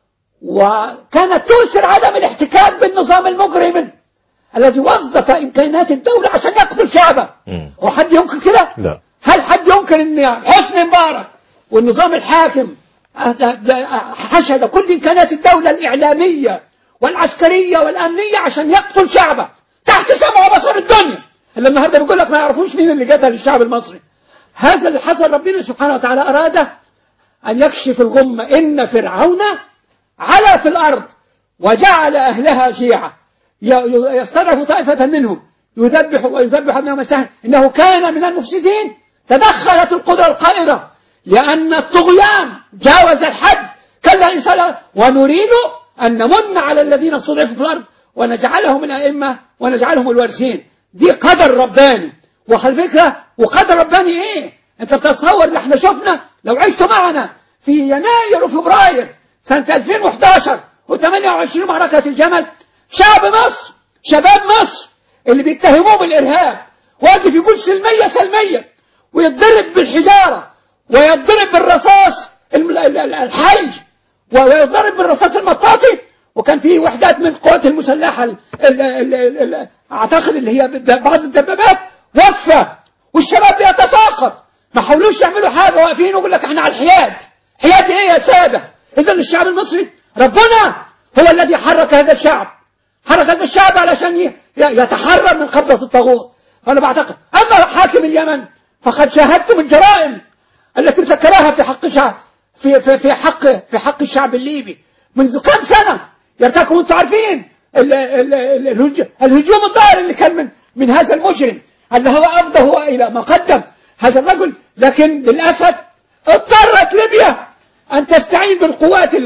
وكانت تؤثر عدم الاحتكاك بالنظام المجرم الذي وظف إمكانيات الدولة عشان يقتل شعبه هو حد ينكر كده؟ لا هل حد ينكر ان حسني مبارك والنظام الحاكم حشد كل امكانيات الدولة الإعلامية والعسكرية والأمنية عشان يقتل شعبه تحت سمع وبصر الدنيا اللي النهارده بيقول لك ما يعرفوش مين اللي قتل الشعب المصري هذا اللي حصل ربنا سبحانه وتعالى أراده أن يكشف الغمة إن فرعون علا في الأرض وجعل أهلها شيعا ي- يستضعف طائفة منهم يذبح ويذبح ابنهم السهل إنه كان من المفسدين تدخلت القدرة القائرة لأن الطغيان جاوز الحد كلا إنسان ونريد أن نمن على الذين استضعفوا في الأرض ونجعلهم الأئمة ونجعلهم الوارثين دي قدر رباني وعلى فكرة وقدر رباني إيه أنت بتتصور اللي احنا شفنا لو عشت معنا في يناير وفبراير سنة 2011 و28 معركة الجمل شعب مصر شباب مصر اللي بيتهموه بالإرهاب واقف يقول سلمية سلمية ويتضرب بالحجارة ويتضرب بالرصاص الم- ال- ال- الحي ويضرب بالرصاص المطاطي وكان في وحدات من القوات المسلحة ال ال ال ال ال أعتقد اللي هي بد- بعض الدبابات واقفة والشباب بيتساقط ما حاولوش يعملوا حاجة واقفين ويقول لك احنا على الحياد حياد ايه يا سادة إذا الشعب المصري ربنا هو الذي حرك هذا الشعب حرك هذا الشعب علشان ي- ي- يتحرر من قبضة الطاغوت فأنا بعتقد أما حاكم اليمن فقد شاهدتم الجرائم التي ارتكبها في حق شعب في في في حق في حق الشعب الليبي منذ كم سنة يرتكب وانتم عارفين ال- ال- ال- الهج- الهجوم الظاهر اللي كان من من هذا المجرم اللي هو أفضه إلى ما قدم هذا الرجل لكن للأسف اضطرت ليبيا أن تستعين بالقوات ال-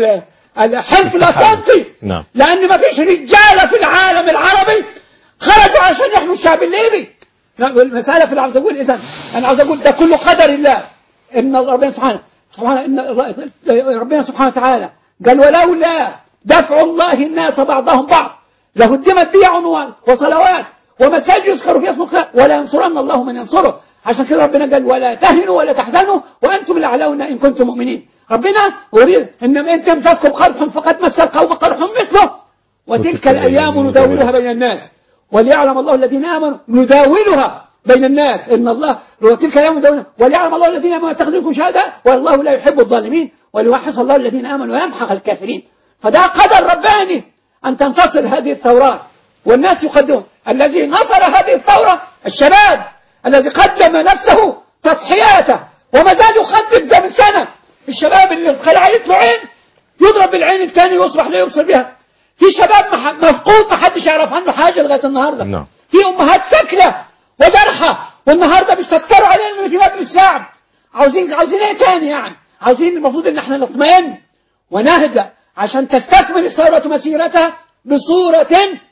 الحلف الأطلنطي نعم لأن ما فيش رجالة في العالم العربي خرجوا عشان يحموا الشعب الليبي لا، المسألة في عاوز أقول إذا أنا عاوز أقول ده كله قدر الله إن ربنا سبحانه سبحانه إن ربنا سبحانه وتعالى قال ولولا دفع الله الناس بعضهم بعض لهدمت بيع و- وصلوات ومساجد يذكر فيها اسم الله ولا ينصرن الله من ينصره عشان كده ربنا قال ولا تهنوا ولا تحزنوا وانتم الاعلون ان كنتم مؤمنين ربنا يريد ان انت مسككم قرح فقد مس القوم قرح مثله وتلك الايام نداولها بين الناس وليعلم الله الذين امنوا نداولها بين الناس ان الله وتلك الايام نداولها وليعلم الله الذين امنوا يتخذونكم شهداء والله لا يحب الظالمين وليوحص الله الذين امنوا ويمحق الكافرين فده قدر رباني ان تنتصر هذه الثورات والناس يقدمون الذي نصر هذه الثورة الشباب الذي قدم نفسه تضحياته وما زال يقدم زي من سنة الشباب اللي خلعت له عين يضرب بالعين الثاني ويصبح لا يبصر بها في شباب مح- مفقود ما حدش يعرف عنه حاجة لغاية النهاردة نعم في أمهات ساكنة وجرحى والنهاردة بيستذكروا علينا إن في مجلس شعب عاوزين عاوزين ايه تاني يعني عاوزين المفروض ان احنا نطمئن ونهدأ عشان تستكمل الثورة مسيرتها بصورة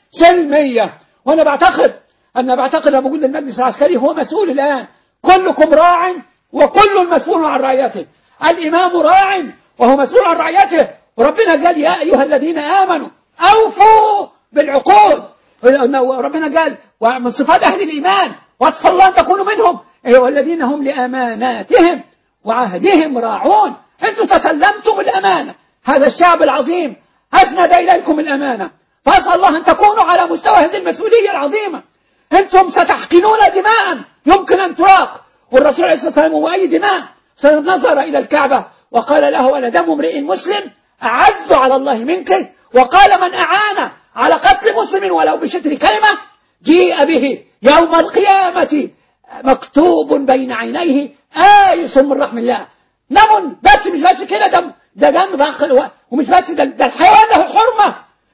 سلمية وانا بعتقد انا بعتقد انا بقول للمجلس العسكري هو مسؤول الان كلكم راع وكل مسؤول عن رعيته الامام راع وهو مسؤول عن رعيته وربنا قال يا ايها الذين امنوا اوفوا بالعقود وربنا قال ومن صفات اهل الايمان وصف الله ان تكونوا منهم والذين هم لاماناتهم وعهدهم راعون انتم تسلمتم الامانه هذا الشعب العظيم اسند اليكم الامانه فاسال الله ان تكونوا على مستوى هذه المسؤوليه العظيمه انتم ستحقنون دماء يمكن ان تراق والرسول عليه الصلاه والسلام هو اي دماء نظر الى الكعبه وقال له انا دم امرئ مسلم اعز على الله منك وقال من اعان على قتل مسلم ولو بشتر كلمه جيء به يوم القيامه مكتوب بين عينيه آيس من رحم الله نم بس مش بس كده دم ده دم باقل ومش بس ده, ده الحيوان له حرمة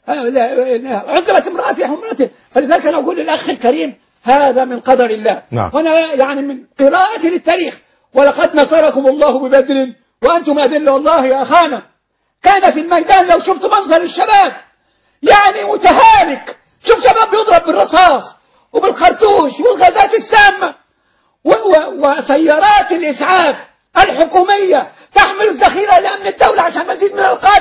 عذبت امرأة في حرمته فلذلك أنا أقول للأخ الكريم هذا من قدر الله نعم. هنا يعني من قراءة للتاريخ ولقد نصركم الله ببدر وأنتم أذل والله يا أخانا كان في الميدان لو شفت منظر الشباب يعني متهالك شوف شباب بيضرب بالرصاص وبالخرطوش والغازات السامة و- و- وسيارات الإسعاف الحكومية تحمل الذخيرة لأمن الدولة عشان مزيد من القتل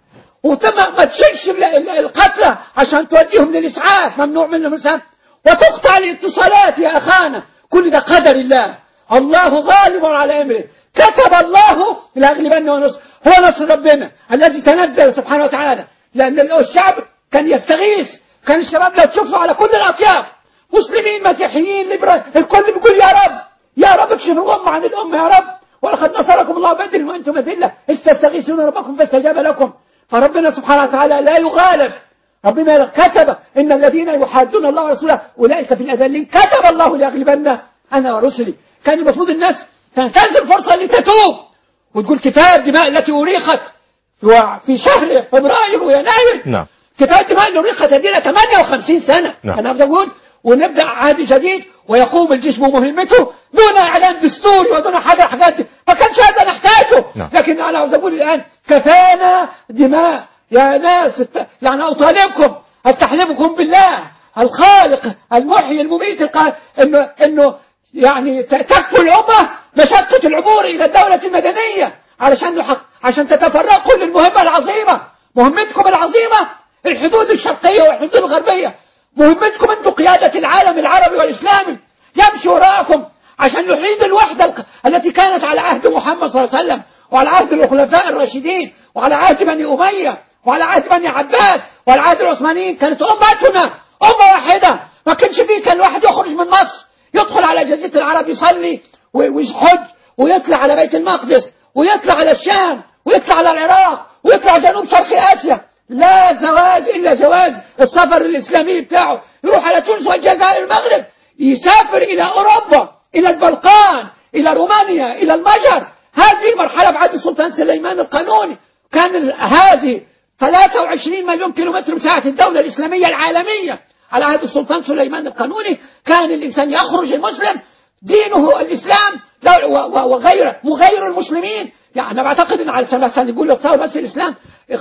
وثم ما تشيلش ال- ال- القتلى عشان توديهم للإسعاف ممنوع منهم الإسعاف وتقطع الاتصالات يا أخانا كل ده قدر الله الله غالب على أمره كتب الله لأغلبن ونصر هو نصر ربنا الذي تنزل سبحانه وتعالى لأن الشعب كان يستغيث كان الشباب لو تشوفوا على كل الأطياف مسلمين مسيحيين ليبرال الكل بيقول يا رب يا رب اكشف الغم عن الأمة يا رب ولقد نصركم الله بدر وأنتم أذلة استستغيثون ربكم فاستجاب لكم فربنا سبحانه وتعالى لا يغالب ربنا كتب إن الذين يحادون الله ورسوله أولئك في الأذلين كتب الله لأغلبن أنا ورسلي كان المفروض الناس تنتهز الفرصة لتتوب وتقول كفاية الدماء التي أريخت في- في شهر فبراير ويناير نعم كفاية الدماء اللي أريخت هذه 58 سنة نعم. أنا عاوز أقول ونبدأ عهد جديد ويقوم الجيش بمهمته دون إعلان دستوري ودون حاجة حاجات دي. ما كانش هذا نحتاجه نعم. لكن أنا عاوز أقول الآن كفانا دماء يا ناس الت- يعني أطالبكم أستحلفكم بالله الخالق المحيي المميت القاهر إنه إنه يعني ت- تكفوا الأمة مشقة العبور إلى الدولة المدنية علشان نحق عشان تتفرقوا للمهمة العظيمة مهمتكم العظيمة الحدود الشرقية والحدود الغربية مهمتكم أنتم قيادة العالم العربي والإسلامي يمشي وراءكم عشان نعيد الوحدة الق- التي كانت على عهد محمد صلى الله عليه وسلم وعلى عهد الخلفاء الراشدين وعلى عهد بني أمية وعلى عهد بني عباس وعلى عهد العثمانيين كانت أمتنا أمة واحدة ما كانش فيه كان واحد يخرج من مصر يدخل على جزيرة العرب يصلي و- ويحج ويطلع على بيت المقدس ويطلع على الشام ويطلع على العراق ويطلع جنوب شرق آسيا لا زواج إلا زواج السفر الإسلامي بتاعه يروح على تونس والجزائر المغرب يسافر إلى أوروبا إلى البلقان إلى رومانيا إلى المجر هذه مرحلة بعد السلطان سليمان القانوني كان ال- هذه 23 مليون كيلومتر مساحة الدولة الإسلامية العالمية على عهد السلطان سليمان القانوني كان الإنسان يخرج المسلم دينه الإسلام لا- و- و- وغير وغير المسلمين يعني انا بعتقد ان على سبيل المثال يقول لك تصور بس الاسلام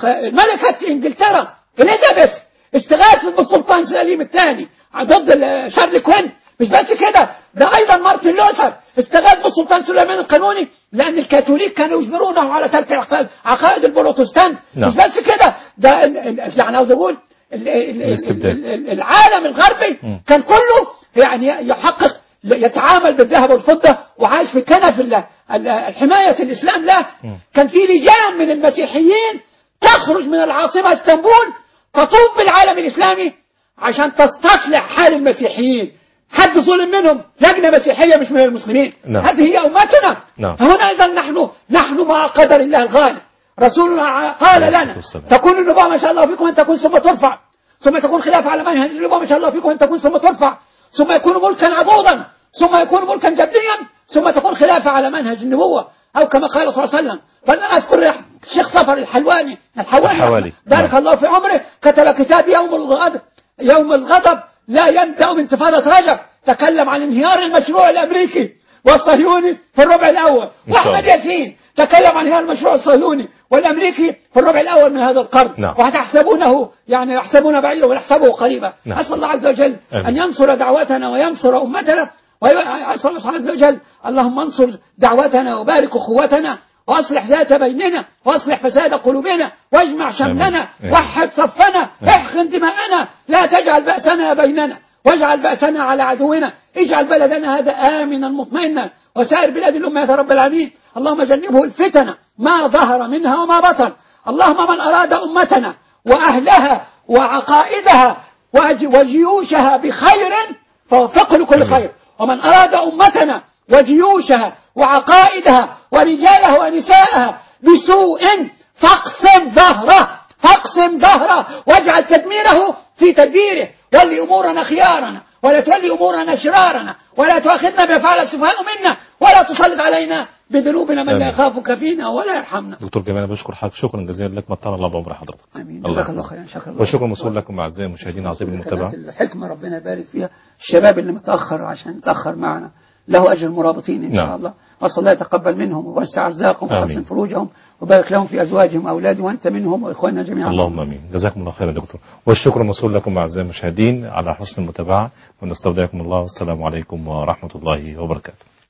ملكه انجلترا اليزابيث استغاثت بالسلطان سليم الثاني ضد ال- شارل كوين مش بس كده ده ايضا مارتن لوثر استغاث بالسلطان سليمان القانوني لان الكاثوليك كانوا يجبرونه على ترك العقائد- عقائد البروتستانت نعم. مش بس كده ده ال- ال- يعني عاوز اقول ال- ال- الاستبداد. ال- ال- العالم الغربي مم. كان كله يعني يحقق يتعامل بالذهب والفضة وعايش في كنف ال- ال- الحماية الإسلام له مم. كان في لجان من المسيحيين تخرج من العاصمة اسطنبول تطوف بالعالم الإسلامي عشان تستصلح حال المسيحيين حد ظلم منهم لجنة مسيحية مش من المسلمين نعم. هذه هي أمتنا نعم. هنا إذا نحن نحن مع قدر الله الغالب رسولنا قال عليه لنا الصلاة والسلام. تكون النبوة ما شاء الله فيكم أن تكون ثم ترفع ثم تكون خلافة على منهج النبوة ما شاء الله فيكم أن تكون ثم ترفع ثم يكون ملكا عضوضا ثم يكون ملكا جبريا ثم تكون خلافة على منهج النبوة أو كما قال صلى الله عليه وسلم فأنا أذكر الشيخ صفر الحلواني الحوالي الحوالي. بارك نعم. الله في عمره كتب كتاب يوم الغضب يوم الغضب لا يبدأ بانتفاضة رجب تكلم عن انهيار المشروع الأمريكي والصهيوني في الربع الأول إن شاء وأحمد الله. ياسين تكلم عن انهيار المشروع الصهيوني والأمريكي في الربع الأول من هذا القرن نعم. وتحسبونه يعني يحسبون بعيدا ونحسبه قريبا نعم. أسأل الله عز وجل آمين. أن ينصر دعوتنا وينصر أمتنا وأسأل الله عز وجل اللهم انصر دعوتنا وبارك أخوتنا وأصلح ذات بيننا وأصلح فساد قلوبنا واجمع شملنا آمين. وحد صفنا احقن دماءنا لا تجعل بأسنا بيننا واجعل بأسنا على عدونا اجعل بلدنا هذا آمنا مطمئنا وسائر بلاد الأمة يا رب العالمين اللهم جنبه الفتن ما ظهر منها وما بطن اللهم من أراد أمتنا وأهلها وعقائدها وج- وجيوشها بخير فوفقه لكل آمين. خير ومن أراد أمتنا وجيوشها وعقائدها ورجالها ونساءها بسوء فاقسم ظهره فاقسم ظهره واجعل تدميره في تدبيره ولي أمورنا خيارنا ولا تولي أمورنا شرارنا ولا تؤاخذنا بما فعل السفهاء منا ولا تسلط علينا بذنوبنا من لا آمين. يخافك فينا ولا يرحمنا دكتور جمال أنا بشكر حضرتك شكرا جزيلا لك مطال الله بعمر حضرتك آمين الله جزاك الله يحفظك. خيرا شكرا الله وشكرا موصول لكم أعزائي المشاهدين عظيم المتابعة كانت الحكمة ربنا يبارك فيها الشباب اللي متأخر عشان يتأخر معنا له أجر المرابطين إن نعم. شاء الله وصلى الله يتقبل منهم ووسع أرزاقهم آمين. وحسن فروجهم وبارك لهم في أزواجهم وأولادهم وأنت منهم وإخواننا جميعا اللهم امين جزاكم الله خيرا يا دكتور والشكر موصول لكم اعزائي المشاهدين على حسن المتابعه ونستودعكم الله والسلام عليكم ورحمه الله وبركاته